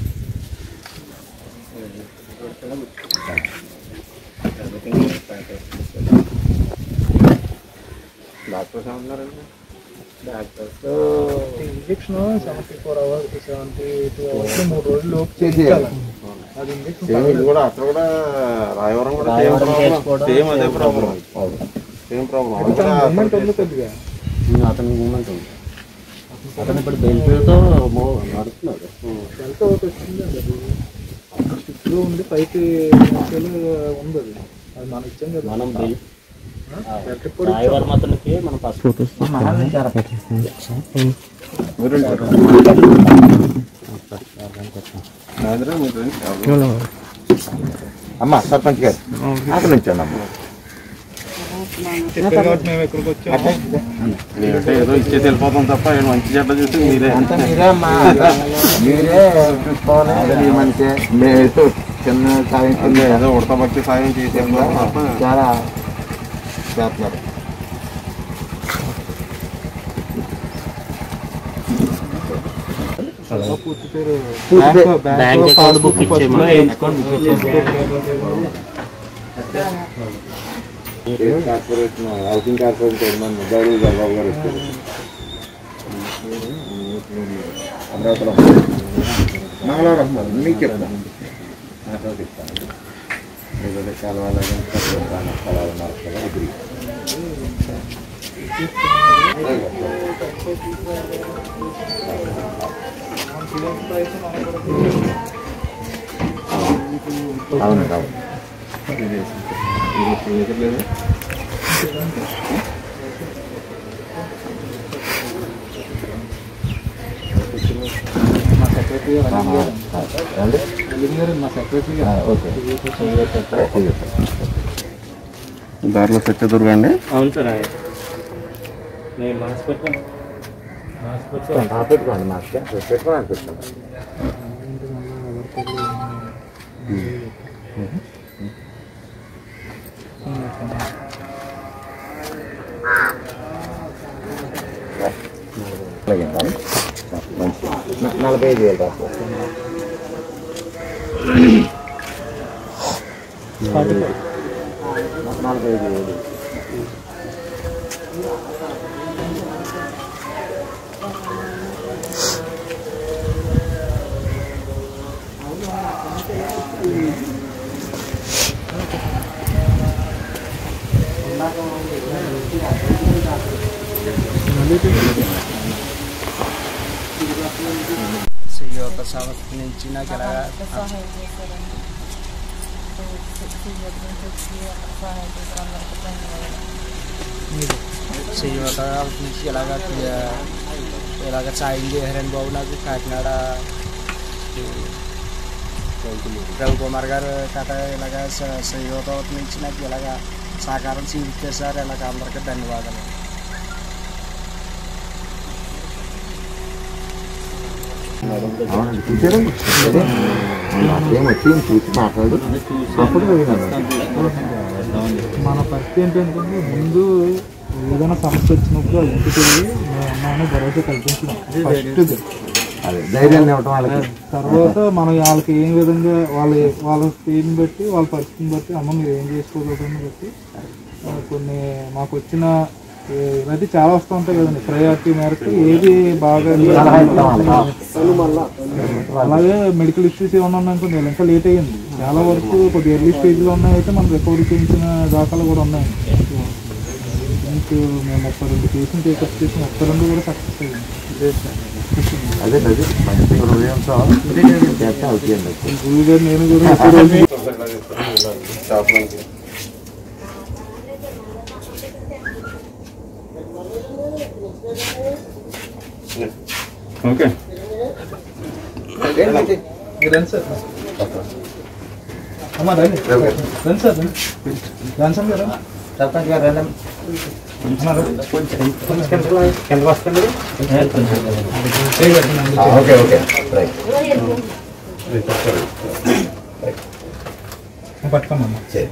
Speaker 12: డాక్టర్స్ ఏమన్నారండి
Speaker 13: doctors injection seventy four hours seventy two hours మూడు రోజులు లోపు
Speaker 12: చేసేయాలి.
Speaker 13: చేయించాలి అది ఇంజక్షన్
Speaker 12: సేమ్ ఇది కూడా అక్కడ కూడా రాయవరం కూడా సేమ్
Speaker 13: రాయవరం
Speaker 12: ప్రాబ్లం
Speaker 13: చేసుకోవడం,
Speaker 12: సేమ్ అదే ప్రాబ్లం
Speaker 13: అవును.
Speaker 12: సేమ్ ప్రాబ్లం
Speaker 13: అంటే తన మూమెంట్ ఉంది కొద్దిగా
Speaker 14: అతని మూమెంట్ ఉంది అతను ఇప్పుడు బెల్ట్తో నడుస్తున్నాడు
Speaker 13: ఎంత ఒకటి వచ్చిందండి అది స్టిక్లో ఉంది పైకి మధ్యలో ఉంది అది అది మనం ఇచ్చాం కదా
Speaker 14: మనం బెల్
Speaker 13: ఆ? ఎక్కడ కూడా ఇచ్చాం.
Speaker 14: రాయవరం అతనికి మనం ఫస్ట్
Speaker 12: అమ్మా సర్పంచ్ గారు అక్కడ నుంచండి అమ్మ
Speaker 13: చెప్పారు కాబట్టి మేము ఇక్కడికి వచ్చాము
Speaker 12: నేనంటే ఏదో ఇచ్చేది వెళ్ళిపోతాం తప్ప ఏం మంచి చెడ్డ చూసి మీరే
Speaker 14: అంతా మీరే అమ్మా.
Speaker 12: మీరే చూసుకోవాలి అదే మంచి మీరు చిన్న సాయం కింద ఏదో ఉడతబట్టి సాయం చేసేస్తాం తప్ప చాలా చేస్తున్నారు
Speaker 13: పూర్తి పేరు
Speaker 12: పూర్తి పేరు.
Speaker 13: Bank- bank
Speaker 14: bank account
Speaker 13: passbook
Speaker 14: book ఇచ్చేమో
Speaker 13: పట్టుకొని
Speaker 14: వేయించుకొని book
Speaker 12: corporation housing corporation chairman ముద్దాడు చంద్రబాబు గారు ఇస్తారు అమరావతిలో మంగళవారం మీకు చెప్తాను ఏదో కలవాలని కలవాలి నరకాలి ఎదురు అవునండి అవును
Speaker 13: మా సెక్రటరీ గారు అనిల్ గారు.
Speaker 12: ఏమండి?
Speaker 13: అనిల్ గారు మా సెక్రటరీ
Speaker 12: ఆ,
Speaker 13: గారు.
Speaker 12: ఓకే దారిలో సత్యదుర్గ అండి
Speaker 14: అవును సార్ ఆయన నేను మాస్క్ పెట్టుకోండి మాస్క్ పెట్టుకోండి
Speaker 12: పెట్టుకోండి మాస్క్ పెట్టుకోండి అనిపిస్తుంది అలాగే మంచి నలభై ఐదు వేలు రాసుకో నలభై ఐదు వేలు
Speaker 15: ఈ యొక్క సంస్థ నుంచి నాకు ఇలా శ్రీవత నుంచి ఇలాగ ఇలాగ సాయం చేశారండి బాబు నాకు కాకినాడ ఈ రవికుమార్ గారు కథ ఇలాగ శ్రీవత నుంచి నాకు ఇలాగ సహకారం చూపించారు సార్ ఇలాగ అందరికీ ధన్యవాదాలు
Speaker 12: అవునండి చూసారండి అదే నాకేం వచ్చి చూసి మాట్లాడు అప్పుడు విన్నాను
Speaker 13: మన పరిస్థితి ఏంటంటే ముందు ఏదైనా సమస్య వచ్చినప్పుడు అది ఇంటికి వెళ్ళి మేము ఉన్నామని భరోసా కల్పించడం ఫస్ట్ ఇది.
Speaker 12: అదే ధైర్యాన్ని ఇవ్వటం వాళ్ళకి
Speaker 13: తర్వాత మనం వాళ్ళకి ఏ విధంగా వాళ్ళ వాళ్ళ స్పీడ్ని బట్టి వాళ్ళ పరిస్థితిని బట్టి అమ్మ మీరు ఏం చేసుకోగలరని బట్టి ఆ, కొన్ని మాకు వచ్చిన ఏ, ఇవైతే చాలా వస్తూ ఉంటాయి కదండి ప్రయారిటీ మేరకు ఏది బాగా
Speaker 12: సలహా ఇస్తాం వాళ్ళకి.
Speaker 13: అలాగే మెడికల్ ఇష్యూస్ ఏమన్నా ఉన్నాయనుకోండి వీళ్ళు ఇంకా లేట్ అయ్యింది చాలా వరకు కొద్దిగా ఎర్లీ స్టేజ్లో ఉన్నాయైతే మనం రికవరీ చేయించిన దాఖలు కూడా ఉన్నాయి మీకు మేము ముప్పై రెండు కేసులు టేకప్ చేసి ముప్పై రెండు కూడా సక్సెస్ అయ్యింది
Speaker 12: అదే అదే మంచి హృదయంతో చేస్తే అవుతాయండి
Speaker 13: గురువు గారు నేను కూడా ఒకే రోజు
Speaker 12: షాప్ నుంచి ఓకే
Speaker 13: రండి సార్ అమ్మా రండి రండి సార్ రండి రండి గారు
Speaker 12: సర్పంచ్ గారు రండి
Speaker 13: అమ్మా, రండి.
Speaker 12: కిందకు వస్తుంది ఓకే ఓకే రైట్
Speaker 13: పట్టుకోమ్మా
Speaker 12: సరే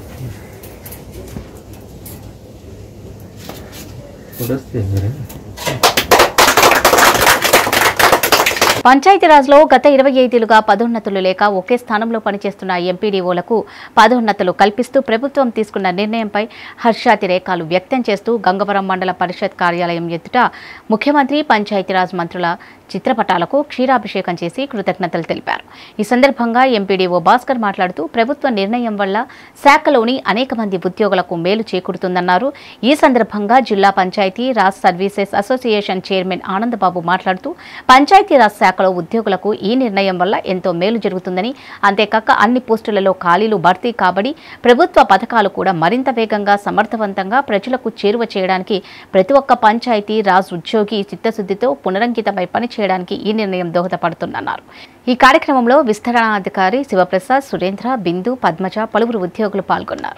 Speaker 1: పంచాయతీరాజ్లో గత ఇరవై ఐదేళ్లుగా పదోన్నతులు లేక ఒకే స్థానంలో పనిచేస్తున్న ఎంపీడీఓలకు పదోన్నతులు కల్పిస్తూ ప్రభుత్వం తీసుకున్న నిర్ణయంపై హర్షాతిరేకాలు వ్యక్తం చేస్తూ గంగవరం మండల పరిషత్ కార్యాలయం ఎదుట ముఖ్యమంత్రి పంచాయతీరాజ్ మంత్రుల చిత్రపటాలకు క్షీరాభిషేకం చేసి కృతజ్ఞతలు తెలిపారు ఈ సందర్భంగా ఎంపీడీఓ భాస్కర్ మాట్లాడుతూ ప్రభుత్వ నిర్ణయం వల్ల శాఖలోని అనేక మంది ఉద్యోగులకు మేలు చేకూరుతుందన్నారు ఈ సందర్భంగా జిల్లా panchayat raj services association chairman Anandababu మాట్లాడుతూ పంచాయతీరాజ్ శాఖలో ఉద్యోగులకు ఈ నిర్ణయం వల్ల ఎంతో మేలు జరుగుతుందని అంతేకాక అన్ని పోస్టులలో ఖాళీలు భర్తీ కాబడి ప్రభుత్వ పథకాలు కూడా మరింత వేగంగా సమర్థవంతంగా ప్రజలకు చేరువ చేయడానికి ప్రతి ఒక్క పంచాయతీ రాజ్ ఉద్యోగి చిత్తశుద్ధితో పునరంకితమై పనిచేయడానికి ఈ నిర్ణయం దోహదపడుతుందన్నారు ఈ కార్యక్రమంలో విస్తరణాధికారి శివప్రసాద్ సురేంద్ర బిందు పద్మజ పలువురు ఉద్యోగులు పాల్గొన్నారు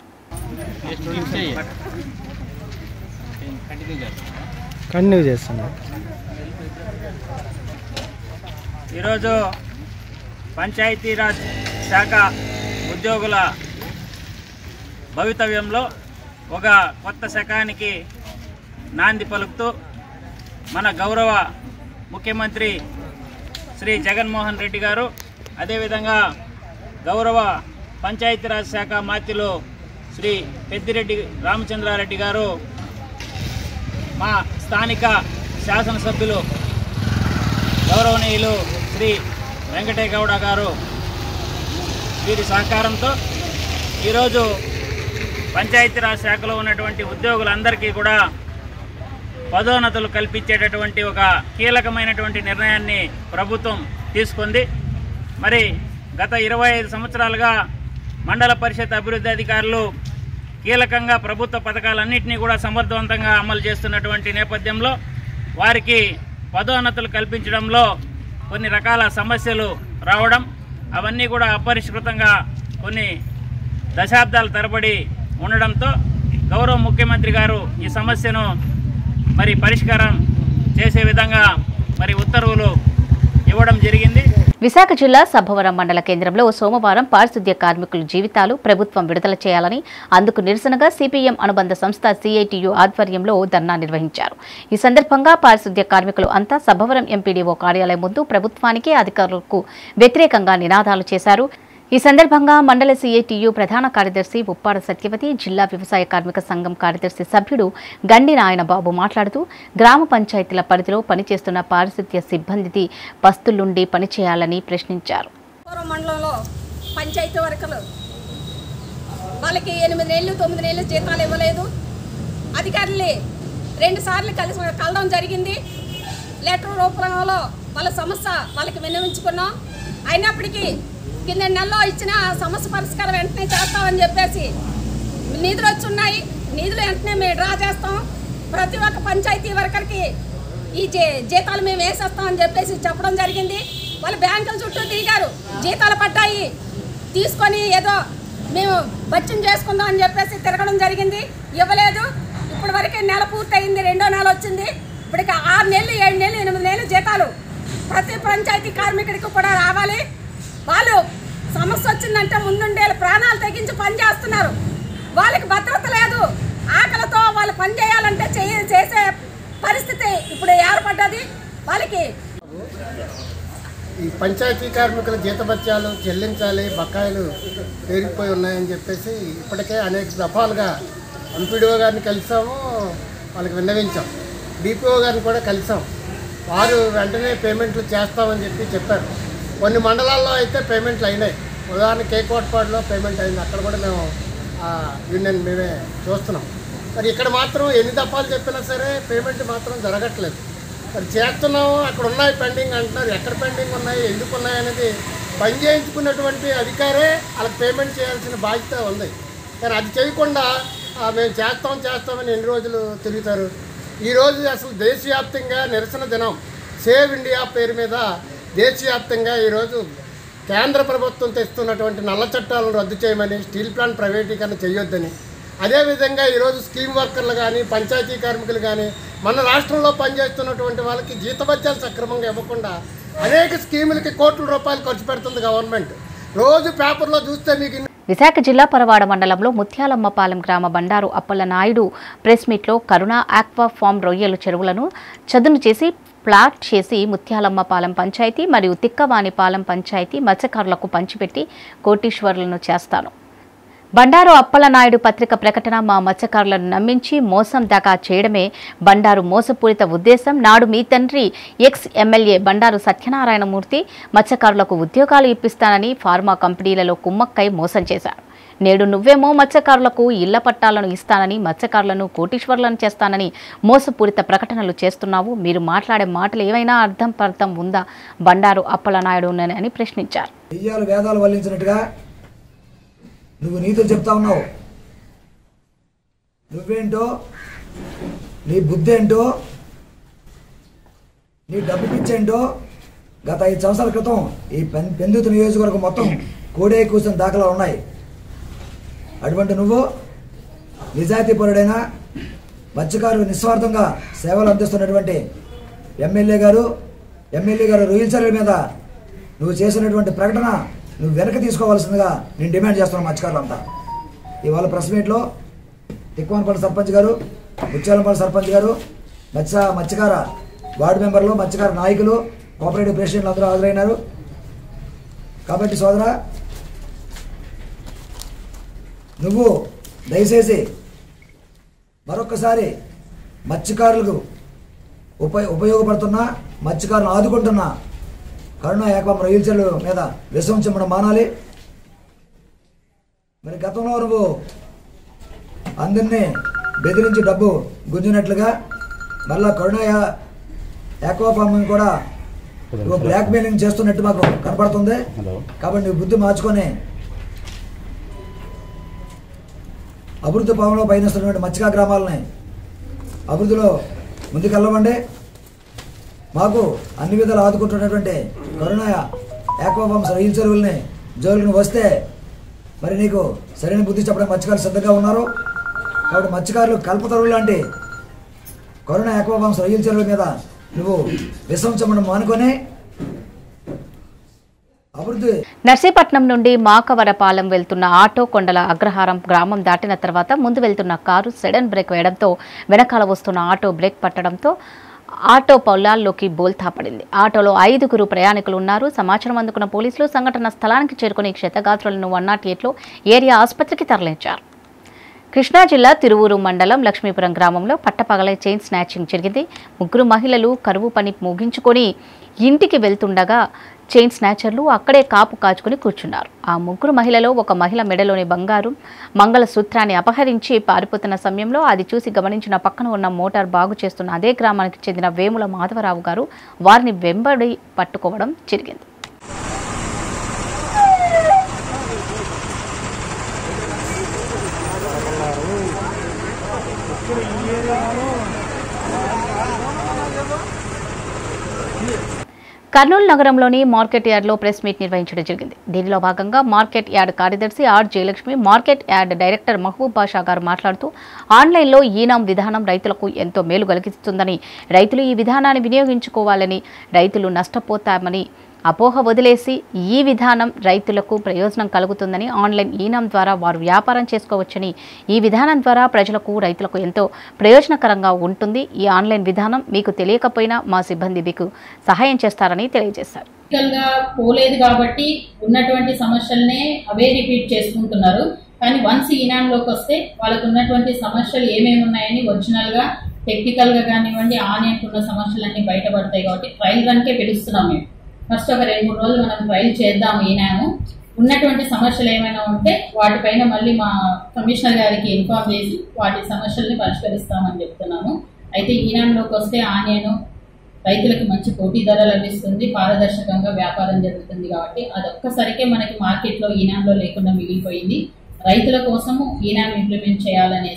Speaker 2: కంటిన్యూ చేస్తున్నా
Speaker 16: ఈరోజు పంచాయతీరాజ్ శాఖ ఉద్యోగుల భవితవ్యంలో ఒక కొత్త శకానికి నాంది పలుకుతూ మన గౌరవ ముఖ్యమంత్రి శ్రీ జగన్మోహన్ రెడ్డి గారు అదేవిధంగా గౌరవ పంచాయతీరాజ్ శాఖ మాత్యులు శ్రీ పెద్దిరెడ్డి రామచంద్రారెడ్డి గారు మా స్థానిక శాసనసభ్యులు గౌరవనీయులు శ్రీ వెంకటేగౌడ గారు వీరి సహకారంతో ఈరోజు పంచాయతీరాజ్ శాఖలో ఉన్నటువంటి ఉద్యోగులందరికీ కూడా పదోన్నతులు కల్పించేటటువంటి ఒక కీలకమైనటువంటి నిర్ణయాన్ని ప్రభుత్వం తీసుకుంది మరి గత ఇరవై ఐదు సంవత్సరాలుగా మండల పరిషత్ అభివృద్ధి అధికారులు కీలకంగా ప్రభుత్వ పథకాలన్నింటినీ కూడా సమర్థవంతంగా అమలు చేస్తున్నటువంటి నేపథ్యంలో వారికి పదోన్నతులు కల్పించడంలో కొన్ని రకాల సమస్యలు రావడం అవన్నీ కూడా అపరిష్కృతంగా కొన్ని దశాబ్దాల తరబడి ఉండడంతో గౌరవ ముఖ్యమంత్రి గారు ఈ సమస్యను మరి పరిష్కారం చేసే విధంగా మరి ఉత్తర్వులు ఇవ్వడం జరిగింది
Speaker 1: విశాఖ జిల్లా సభవరం మండల కేంద్రంలో సోమవారం పారిశుద్ధ్య కార్మికుల జీవితాలు ప్రభుత్వం విడుదల చేయాలని అందుకు నిరసనగా సిపిఎం అనుబంధ సంస్థ సిఐటియు ఆధ్వర్యంలో ధర్నా నిర్వహించారు ఈ సందర్భంగా పారిశుద్ధ్య కార్మికులు అంతా సభవరం ఎంపీడీఓ కార్యాలయం ముందు ప్రభుత్వానికి అధికారులకు వ్యతిరేకంగా నినాదాలు చేశారు ఈ సందర్భంగా మండల సిఐటియు ప్రధాన కార్యదర్శి ఉప్పాడ సత్యవతి జిల్లా వ్యవసాయ కార్మిక సంఘం కార్యదర్శి సభ్యుడు గండి నాయనబాబు మాట్లాడుతూ గ్రామ పంచాయతీల పరిధిలో పనిచేస్తున్న పారిశుద్ధ్య సిబ్బంది పస్తులుండి పనిచేయాలని ప్రశ్నించారు
Speaker 17: పూర్వ మండలంలో పంచాయతీ వర్కర్లు వాళ్ళకి ఎనిమిది నెలలు తొమ్మిది నెలలు జీతాలు ఇవ్వలేదు అధికారుల్ని రెండు సార్లు కలిసి కలవడం జరిగింది లెటర్ రూపంలో వాళ్ళ సమస్య వాళ్ళకి విన్నవించుకున్నాం అయినప్పటికీ కింద నెలలో ఇచ్చిన సమస్య పరిష్కారం వెంటనే చేస్తామని చెప్పేసి నిధులు వచ్చి ఉన్నాయి నిధులు వెంటనే మేము డ్రా చేస్తాం ప్రతి ఒక్క పంచాయతీ వర్కర్కి ఈ జీ జీతాలు మేము వేసేస్తామని చెప్పేసి చెప్పడం జరిగింది వాళ్ళు బ్యాంకుల చుట్టూ తిరిగారు జీతాలు పడ్డాయి తీసుకొని ఏదో మేము బచ్చం చేసుకుందాం అని చెప్పేసి తిరగడం జరిగింది ఇవ్వలేదు ఇప్పటి వరకే నెల పూర్తయింది రెండో నెల వచ్చింది ఇప్పటికి ఆరు నెలలు ఏడు నెలలు ఎనిమిది నెలలు జీతాలు ప్రతి పంచాయతీ కార్మికుడికి కూడా రావాలి వాళ్ళు సమస్య వచ్చిందంటే ముందుండే ప్రాణాలు తెగించి పని చేస్తున్నారు వాళ్ళకి భద్రత లేదు ఆకలితో వాళ్ళు పని చేయాలంటే చేయ చేసే పరిస్థితి ఇప్పుడు ఏర్పడ్డది వాళ్ళకి
Speaker 18: ఈ పంచాయతీ కార్మికుల జీతభత్యాలు చెల్లించాలి బకాయిలు పెరిగిపోయి ఉన్నాయని చెప్పేసి ఇప్పటికే అనేక దఫాలుగా ఎంపీడీఓ గారిని కలిసాము వాళ్ళకి విన్నవించాం డిపిఓ గారిని కూడా కలిసాం వారు వెంటనే పేమెంట్లు చేస్తామని చెప్పి చెప్పారు కొన్ని మండలాల్లో అయితే పేమెంట్లు అయినాయి ఉదాహరణ కేకోట్పాడులో పేమెంట్ అయింది అక్కడ కూడా మేము ఆ యూనియన్ మేమే చూస్తున్నాం మరి ఇక్కడ మాత్రం ఎన్ని దఫాలు చెప్పినా సరే పేమెంట్ మాత్రం జరగట్లేదు మరి చేస్తున్నాము అక్కడ ఉన్నాయి పెండింగ్ అంటున్నారు ఎక్కడ పెండింగ్ ఉన్నాయి ఎందుకు ఉన్నాయి అనేది పని చేయించుకున్నటువంటి అధికారే వాళ్ళకి పేమెంట్ చేయాల్సిన బాధ్యత ఉంది కానీ అది చేయకుండా ఆ, మేము చేస్తాం చేస్తామని ఎన్ని రోజులు తిరుగుతారు ఈరోజు అసలు దేశవ్యాప్తంగా నిరసన దినం సేవ్ ఇండియా పేరు మీద దేశవ్యాప్తంగా ఈరోజు కేంద్ర ప్రభుత్వం తెస్తున్నటువంటి నల్ల చట్టాలను రద్దు చేయమని స్టీల్ ప్లాంట్ ప్రైవేటీకరణ చేయొద్దని అదేవిధంగా ఈరోజు స్కీమ్ వర్కర్లు కానీ పంచాయతీ కార్మికులు కానీ మన రాష్ట్రంలో పనిచేస్తున్నటువంటి వాళ్ళకి జీతభత్యాలు సక్రమంగా ఇవ్వకుండా అనేక స్కీములకి కోట్ల రూపాయలు ఖర్చు పెడుతుంది గవర్నమెంట్ రోజు పేపర్లో చూస్తే మీకు ఇన్ని
Speaker 1: విశాఖ జిల్లా పరవాడ మండలంలో ముత్యాలమ్మపాలెం గ్రామ బండారు అప్పల నాయుడు ప్రెస్ మీట్లో కరుణ ఆక్వా ఫామ్ రొయ్యలు చెరువులను చదును చేసి ప్లాట్ చేసి ముత్యాలమ్మపాలెం పంచాయతీ మరియు తిక్కవానిపాలెం పంచాయతీ మత్స్యకారులకు పంచిపెట్టి కోటీశ్వరులను చేస్తాను బండారు అప్పలనాయుడు పత్రిక ప్రకటన మా మత్స్యకారులను నమ్మించి మోసం దాకా చేయడమే బండారు మోసపూరిత ఉద్దేశం నాడు మీ తండ్రి ఎక్స్ ఎమ్మెల్యే బండారు సత్యనారాయణమూర్తి మత్స్యకారులకు ఉద్యోగాలు ఇప్పిస్తానని ఫార్మా కంపెనీలలో కుమ్మక్కై మోసం చేశారు నేడు నువ్వేమో మత్స్యకారులకు ఇళ్ల పట్టాలను ఇస్తానని మత్స్యకారులను కోటీశ్వర్లను చేస్తానని మోసపూరిత ప్రకటనలు చేస్తున్నావు మీరు మాట్లాడే మాటలు ఏమైనా అర్థం పర్థం ఉందా బండారు అప్పలనాయుడు అని ప్రశ్నించారు
Speaker 19: దెయ్యాలు వేదాలు వల్లించినట్టుగా నువ్వు నీతులు చెప్తా ఉన్నావు నువ్వేంటో నీ బుద్ధి ఏంటో నీ డబ్బు పిచ్చేంటో గత ఐదు సంవత్సరాల క్రితం ఈ పెన్ పెందుతు నియోజకవర్గం మొత్తం కోడే కూర్చొని దాఖలా ఉన్నాయి అటువంటి నువ్వు నిజాయితీపరుడైన మత్స్యకారు నిస్వార్థంగా సేవలు అందిస్తున్నటువంటి ఎమ్మెల్యే గారు ఎమ్మెల్యే గారు రొయ్యల చర్యల మీద నువ్వు చేసినటువంటి ప్రకటన నువ్వు వెనక్కి తీసుకోవాల్సిందిగా నేను డిమాండ్ చేస్తున్నాను మత్స్యకారులంతా ఇవాళ ప్రెస్ మీట్లో తిక్కువనపల్లి సర్పంచ్ గారు ముత్యాలంపల్లి సర్పంచ్ గారు మత్స్య మత్స్యకార వార్డు మెంబర్లు మత్స్యకార నాయకులు కోఆపరేటివ్ ప్రెసిడెంట్లు అందరూ హాజరైనారు కాబట్టి సోదరా నువ్వు దయచేసి మరొక్కసారి మత్స్యకారులకు ఉప ఉపయోగపడుతున్న మత్స్యకారులను ఆదుకుంటున్న కరుణ ఏకం రొయ్యల చెరువు మీద విషం చిమ్మడం మానాలి మరి గతంలో నువ్వు అందరినీ బెదిరించి డబ్బు గుంజినట్లుగా మళ్ళా కరుణ ఏకోఫామ్ కూడా నువ్వు బ్లాక్ మెయిలింగ్ చేస్తున్నట్టు మాకు కనపడుతుంది కాబట్టి నువ్వు బుద్ధి మార్చుకొని అభివృద్ధి భావంలో పయనిస్తున్నటువంటి మత్స్యకా గ్రామాలని అభివృద్ధిలో ముందుకెళ్ళమండి మాకు అన్ని విధాలు ఆదుకుంటున్నటువంటి కరుణ ఏకోఫామ్స్ రైలు చెరువుల్ని జోలికి వస్తే మరి నీకు సరైన బుద్ధి చెప్పడానికి మత్స్యకారులు సిద్ధంగా ఉన్నారు కాబట్టి మత్స్యకారులు కల్పతరువు లాంటి కరుణ ఏకోఫామ్స్ రైలు చెరువుల మీద నువ్వు విశ్వంచమడం మానుకొని అభివృద్ధి
Speaker 1: నర్సీపట్నం నుండి మాకవరపాలెం వెళ్తున్న ఆటో కొండల అగ్రహారం గ్రామం దాటిన తర్వాత ముందు వెళ్తున్న కారు సడన్ బ్రేక్ వేయడంతో వెనకాల వస్తున్న ఆటో బ్రేక్ పట్టడంతో ఆటో పొలాల్లోకి బోల్తా పడింది ఆటోలో ఐదుగురు ప్రయాణికులు ఉన్నారు సమాచారం అందుకున్న పోలీసులు సంఘటన స్థలానికి చేరుకుని క్షతగాత్రులను వన్ నాట్ ఎయిట్లో ఏరియా ఆసుపత్రికి తరలించారు కృష్ణా జిల్లా తిరువూరు మండలం లక్ష్మీపురం గ్రామంలో పట్టపగలే చైన్ స్నాచింగ్ జరిగింది ముగ్గురు మహిళలు కరువు పని ముగించుకొని ఇంటికి వెళ్తుండగా చైన్ స్నాచర్లు అక్కడే కాపు కాచుకుని కూర్చున్నారు ఆ ముగ్గురు మహిళలో ఒక మహిళ మెడలోని బంగారు మంగళసూత్రాన్ని అపహరించి పారిపోతున్న సమయంలో అది చూసి గమనించిన పక్కన ఉన్న మోటార్ బాగు చేస్తున్న అదే గ్రామానికి చెందిన వేముల మాధవరావు గారు వారిని వెంబడి పట్టుకోవడం జరిగింది కర్నూలు నగరంలోని మార్కెట్ యార్డ్లో ప్రెస్ మీట్ నిర్వహించడం జరిగింది దీనిలో భాగంగా మార్కెట్ యార్డ్ కార్యదర్శి R Jayalakshmi market yard director Mahaboob Basha గారు మాట్లాడుతూ ఆన్లైన్లో ఈనాం విధానం రైతులకు ఎంతో మేలు కలిగిస్తుందని రైతులు ఈ విధానాన్ని వినియోగించుకోవాలని రైతులు నష్టపోతామని అపోహ వదిలేసి ఈ విధానం రైతులకు ప్రయోజనం కలుగుతుందని ఆన్లైన్ ఈనాం ద్వారా వారు వ్యాపారం చేసుకోవచ్చని ఈ విధానం ద్వారా ప్రజలకు రైతులకు ఎంతో ప్రయోజనకరంగా ఉంటుంది ఈ ఆన్లైన్ విధానం మీకు తెలియకపోయినా మా సిబ్బంది మీకు సహాయం చేస్తారని తెలియజేశారు
Speaker 20: ప్రాక్టికల్ గా పోలేదు కాబట్టి ఉన్నటువంటి సమస్యలనే అవే రిపీట్ చేసుకుంటున్నారు కానీ వన్స్ ఈనాంలోకి వస్తే వాళ్ళకు ఉన్నటువంటి సమస్యలు ఏమేమి ఉన్నాయని ఒరిజినల్ గా టెక్నికల్ గా కానివ్వండి ఆన్లైన్ ఉన్న సమస్యలన్నీ బయటపడతాయి కాబట్టి ట్రయల్ రన్కే పిలుస్తున్నాం మేము ఫస్ట్ ఒక రెండు మూడు రోజులు మనం ట్రయల్ చేద్దాం ఈనాము ఉన్నటువంటి సమస్యలు ఏమైనా ఉంటే వాటిపైన మళ్ళీ మా కమిషనర్ గారికి ఇన్ఫార్మ్ చేసి వాటి సమస్యల్ని పరిష్కరిస్తామని చెప్తున్నాము అయితే ఈనాంలోకి వస్తే ఆనియన్ రైతులకు మంచి పోటీ ధర లభిస్తుంది పారదర్శకంగా వ్యాపారం జరుగుతుంది కాబట్టి అదొక్కసరికే మనకి మార్కెట్లో ఈనాంలో లేకుండా మిగిలిపోయింది రైతుల కోసము ఈనాం ఇంప్లిమెంట్ చేయాలనే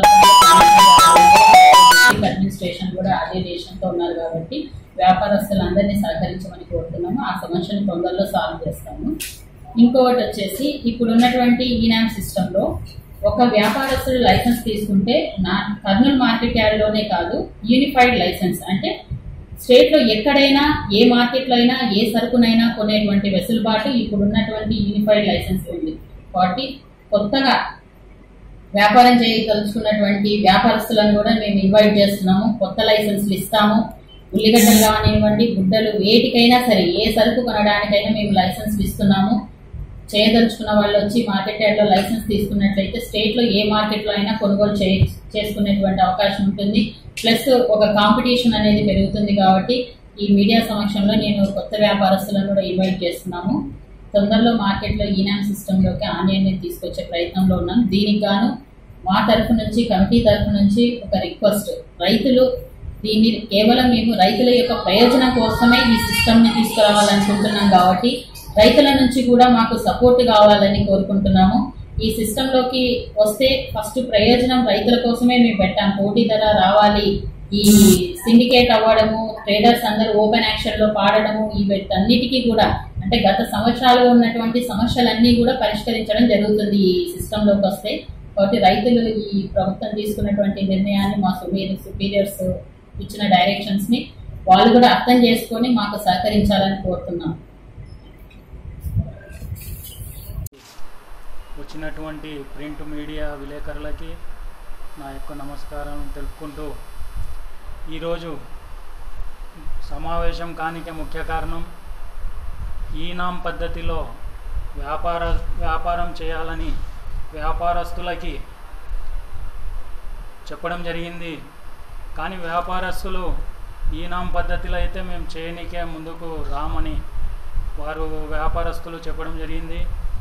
Speaker 20: సంకల్పం అడ్మినిస్ట్రేషన్ కూడా అదే దేశంతో ఉన్నారు కాబట్టి వ్యాపారస్తులందరినీ సహకరించమని కోరుతున్నాము ఆ సమస్యను తొందరలో సాల్వ్ చేస్తాము ఇంకొకటి వచ్చేసి ఇప్పుడు ఉన్నటువంటి ఈనామ్ సిస్టంలో ఒక వ్యాపారస్తుడు లైసెన్స్ తీసుకుంటే నా కర్నూలు మార్కెట్ యార్డ్లోనే కాదు యూనిఫైడ్ లైసెన్స్ అంటే స్టేట్లో ఎక్కడైనా ఏ మార్కెట్లో అయినా ఏ సరుకునైనా కొనేటువంటి వెసులుబాటు ఇప్పుడు ఉన్నటువంటి యూనిఫైడ్ లైసెన్స్ ఉంది కాబట్టి కొత్తగా వ్యాపారం చేయదలుచుకున్నటువంటి వ్యాపారస్తులను కూడా మేము ఇన్వైట్ చేస్తున్నాము కొత్త లైసెన్స్లు ఇస్తాము ఉల్లిగడ్డలు కానివ్వండి గుడ్డలు వేటికైనా సరే ఏ సరుకు కొనడానికైనా మేము లైసెన్స్లు ఇస్తున్నాము చేయదలుచుకున్న వాళ్ళు వచ్చి మార్కెట్ యార్డ్లో లైసెన్స్ తీసుకున్నట్లయితే స్టేట్లో ఏ మార్కెట్లో అయినా కొనుగోలు చే చేసుకునేటువంటి అవకాశం ఉంటుంది ప్లస్ ఒక కాంపిటీషన్ అనేది పెరుగుతుంది కాబట్టి ఈ మీడియా సమక్షంలో నేను కొత్త వ్యాపారస్తులను కూడా ఇన్వైట్ చేస్తున్నాము తొందరలో మార్కెట్లో ఈనామ్ సిస్టంలోకి ఆన్లైన్ తీసుకొచ్చే ప్రయత్నంలో ఉన్నాం దీనికి గాను మా తరఫు నుంచి కమిటీ తరఫు నుంచి ఒక రిక్వెస్ట్ రైతులు దీన్ని కేవలం మేము రైతుల యొక్క ప్రయోజనం కోసమే ఈ సిస్టమ్ని తీసుకురావాలనుకుంటున్నాం కాబట్టి రైతుల నుంచి కూడా మాకు సపోర్ట్ కావాలని కోరుకుంటున్నాము ఈ సిస్టంలోకి వస్తే ఫస్ట్ ప్రయోజనం రైతుల కోసమే మేము పెట్టాం పోటీ ధర రావాలి ఈ సిండికేట్ అవ్వడము ట్రేడర్స్ అందరూ ఓపెన్ యాక్షన్ లో పాడడము ఈ వీటన్నిటికీ కూడా అంటే గత సంవత్సరాలు ఉన్నటువంటి సమస్యలన్నీ కూడా పరిష్కరించడం జరుగుతుంది ఈ సిస్టంలోకి వస్తే కాబట్టి రైతులు ఈ ప్రభుత్వం తీసుకున్నటువంటి నిర్ణయాన్ని మా సుపీరియర్ సుపీరియర్స్ ఇచ్చిన డైరెక్షన్స్ ని వాళ్ళు కూడా అర్థం చేసుకొని మాకు సహకరించాలని కోరుతున్నాం
Speaker 14: వచ్చినటువంటి ప్రింట్ మీడియా విలేకరులకి నా యొక్క నమస్కారం తెలుపుకుంటూ ఈరోజు సమావేశం కానికే ముఖ్య కారణం ఈనాం పద్ధతిలో వ్యాపార వ్యాపారం చేయాలని వ్యాపారస్తులకి చెప్పడం జరిగింది కానీ వ్యాపారస్తులు ఈనాం పద్ధతిలో అయితే మేము చేయనికే ముందుకు రామని వారు వ్యాపారస్తులు చెప్పడం జరిగింది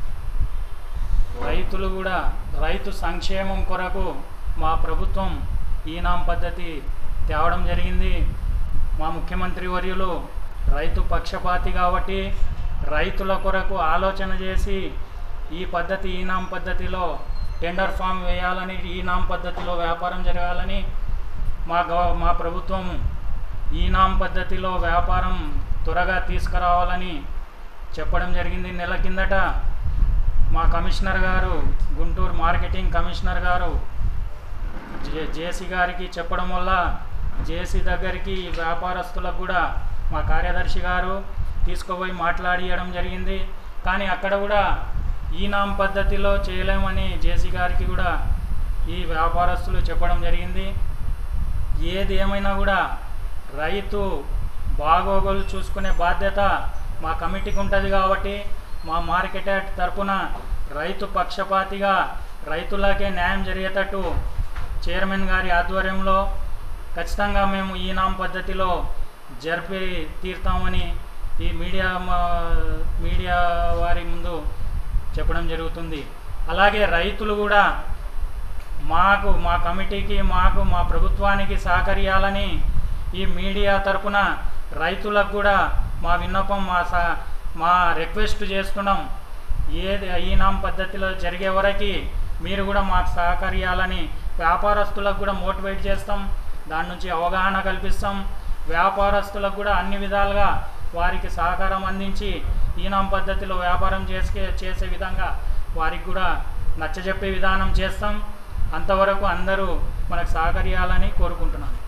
Speaker 14: రైతులు కూడా రైతు సంక్షేమం కొరకు మా ప్రభుత్వం ఈనాం పద్ధతి తేవడం జరిగింది మా ముఖ్యమంత్రి వర్యులు రైతు పక్షపాతి కాబట్టి రైతుల కొరకు ఆలోచన చేసి ఈ పద్ధతి ఈనాం పద్ధతిలో టెండర్ ఫామ్ వేయాలని ఈనాం పద్ధతిలో వ్యాపారం జరగాలని మా గవ మా ప్రభుత్వం ఈనాం పద్ధతిలో వ్యాపారం త్వరగా తీసుకురావాలని చెప్పడం జరిగింది నెల కిందట మా కమిషనర్ గారు గుంటూరు మార్కెటింగ్ కమిషనర్ గారు జే జేసీ గారికి చెప్పడం వల్ల జేసీ దగ్గరికి ఈ వ్యాపారస్తులకు కూడా మా కార్యదర్శి గారు తీసుకుపోయి మాట్లాడియడం జరిగింది కానీ అక్కడ కూడా ఈనాం పద్ధతిలో చేయలేమని జేసీ గారికి కూడా ఈ వ్యాపారస్తులు చెప్పడం జరిగింది ఏది ఏమైనా కూడా రైతు బాగోగులు చూసుకునే బాధ్యత మా కమిటీకి ఉంటుంది కాబట్టి మా మార్కెట్ యార్డ్ తరపున రైతు పక్షపాతిగా రైతులకే న్యాయం జరిగేటట్టు చైర్మన్ గారి ఆధ్వర్యంలో ఖచ్చితంగా మేము ఈ నామ్ పద్ధతిలో జరిపి తీరుతామని ఈ మీడియా మా- మీడియా వారి ముందు చెప్పడం జరుగుతుంది అలాగే రైతులు కూడా మాకు మా కమిటీకి మాకు మా ప్రభుత్వానికి సహకరియాలని ఈ మీడియా తరపున రైతులకు కూడా మా విన్నపం మా సా మా రిక్వెస్ట్ చేస్తున్నాం ఏది ఈనాం పద్ధతిలో జరిగే వరకు మీరు కూడా మాకు సహకరియాలని వ్యాపారస్తులకు కూడా మోటివేట్ చేస్తాం దాని నుంచి అవగాహన కల్పిస్తాం వ్యాపారస్తులకు కూడా అన్ని విధాలుగా వారికి సహకారం అందించి ఈనాం పద్ధతిలో వ్యాపారం చేసే చేసే విధంగా వారికి కూడా నచ్చజెప్పే విధానం చేస్తాం అంతవరకు అందరూ మనకు సహకరియాలని కోరుకుంటున్నాను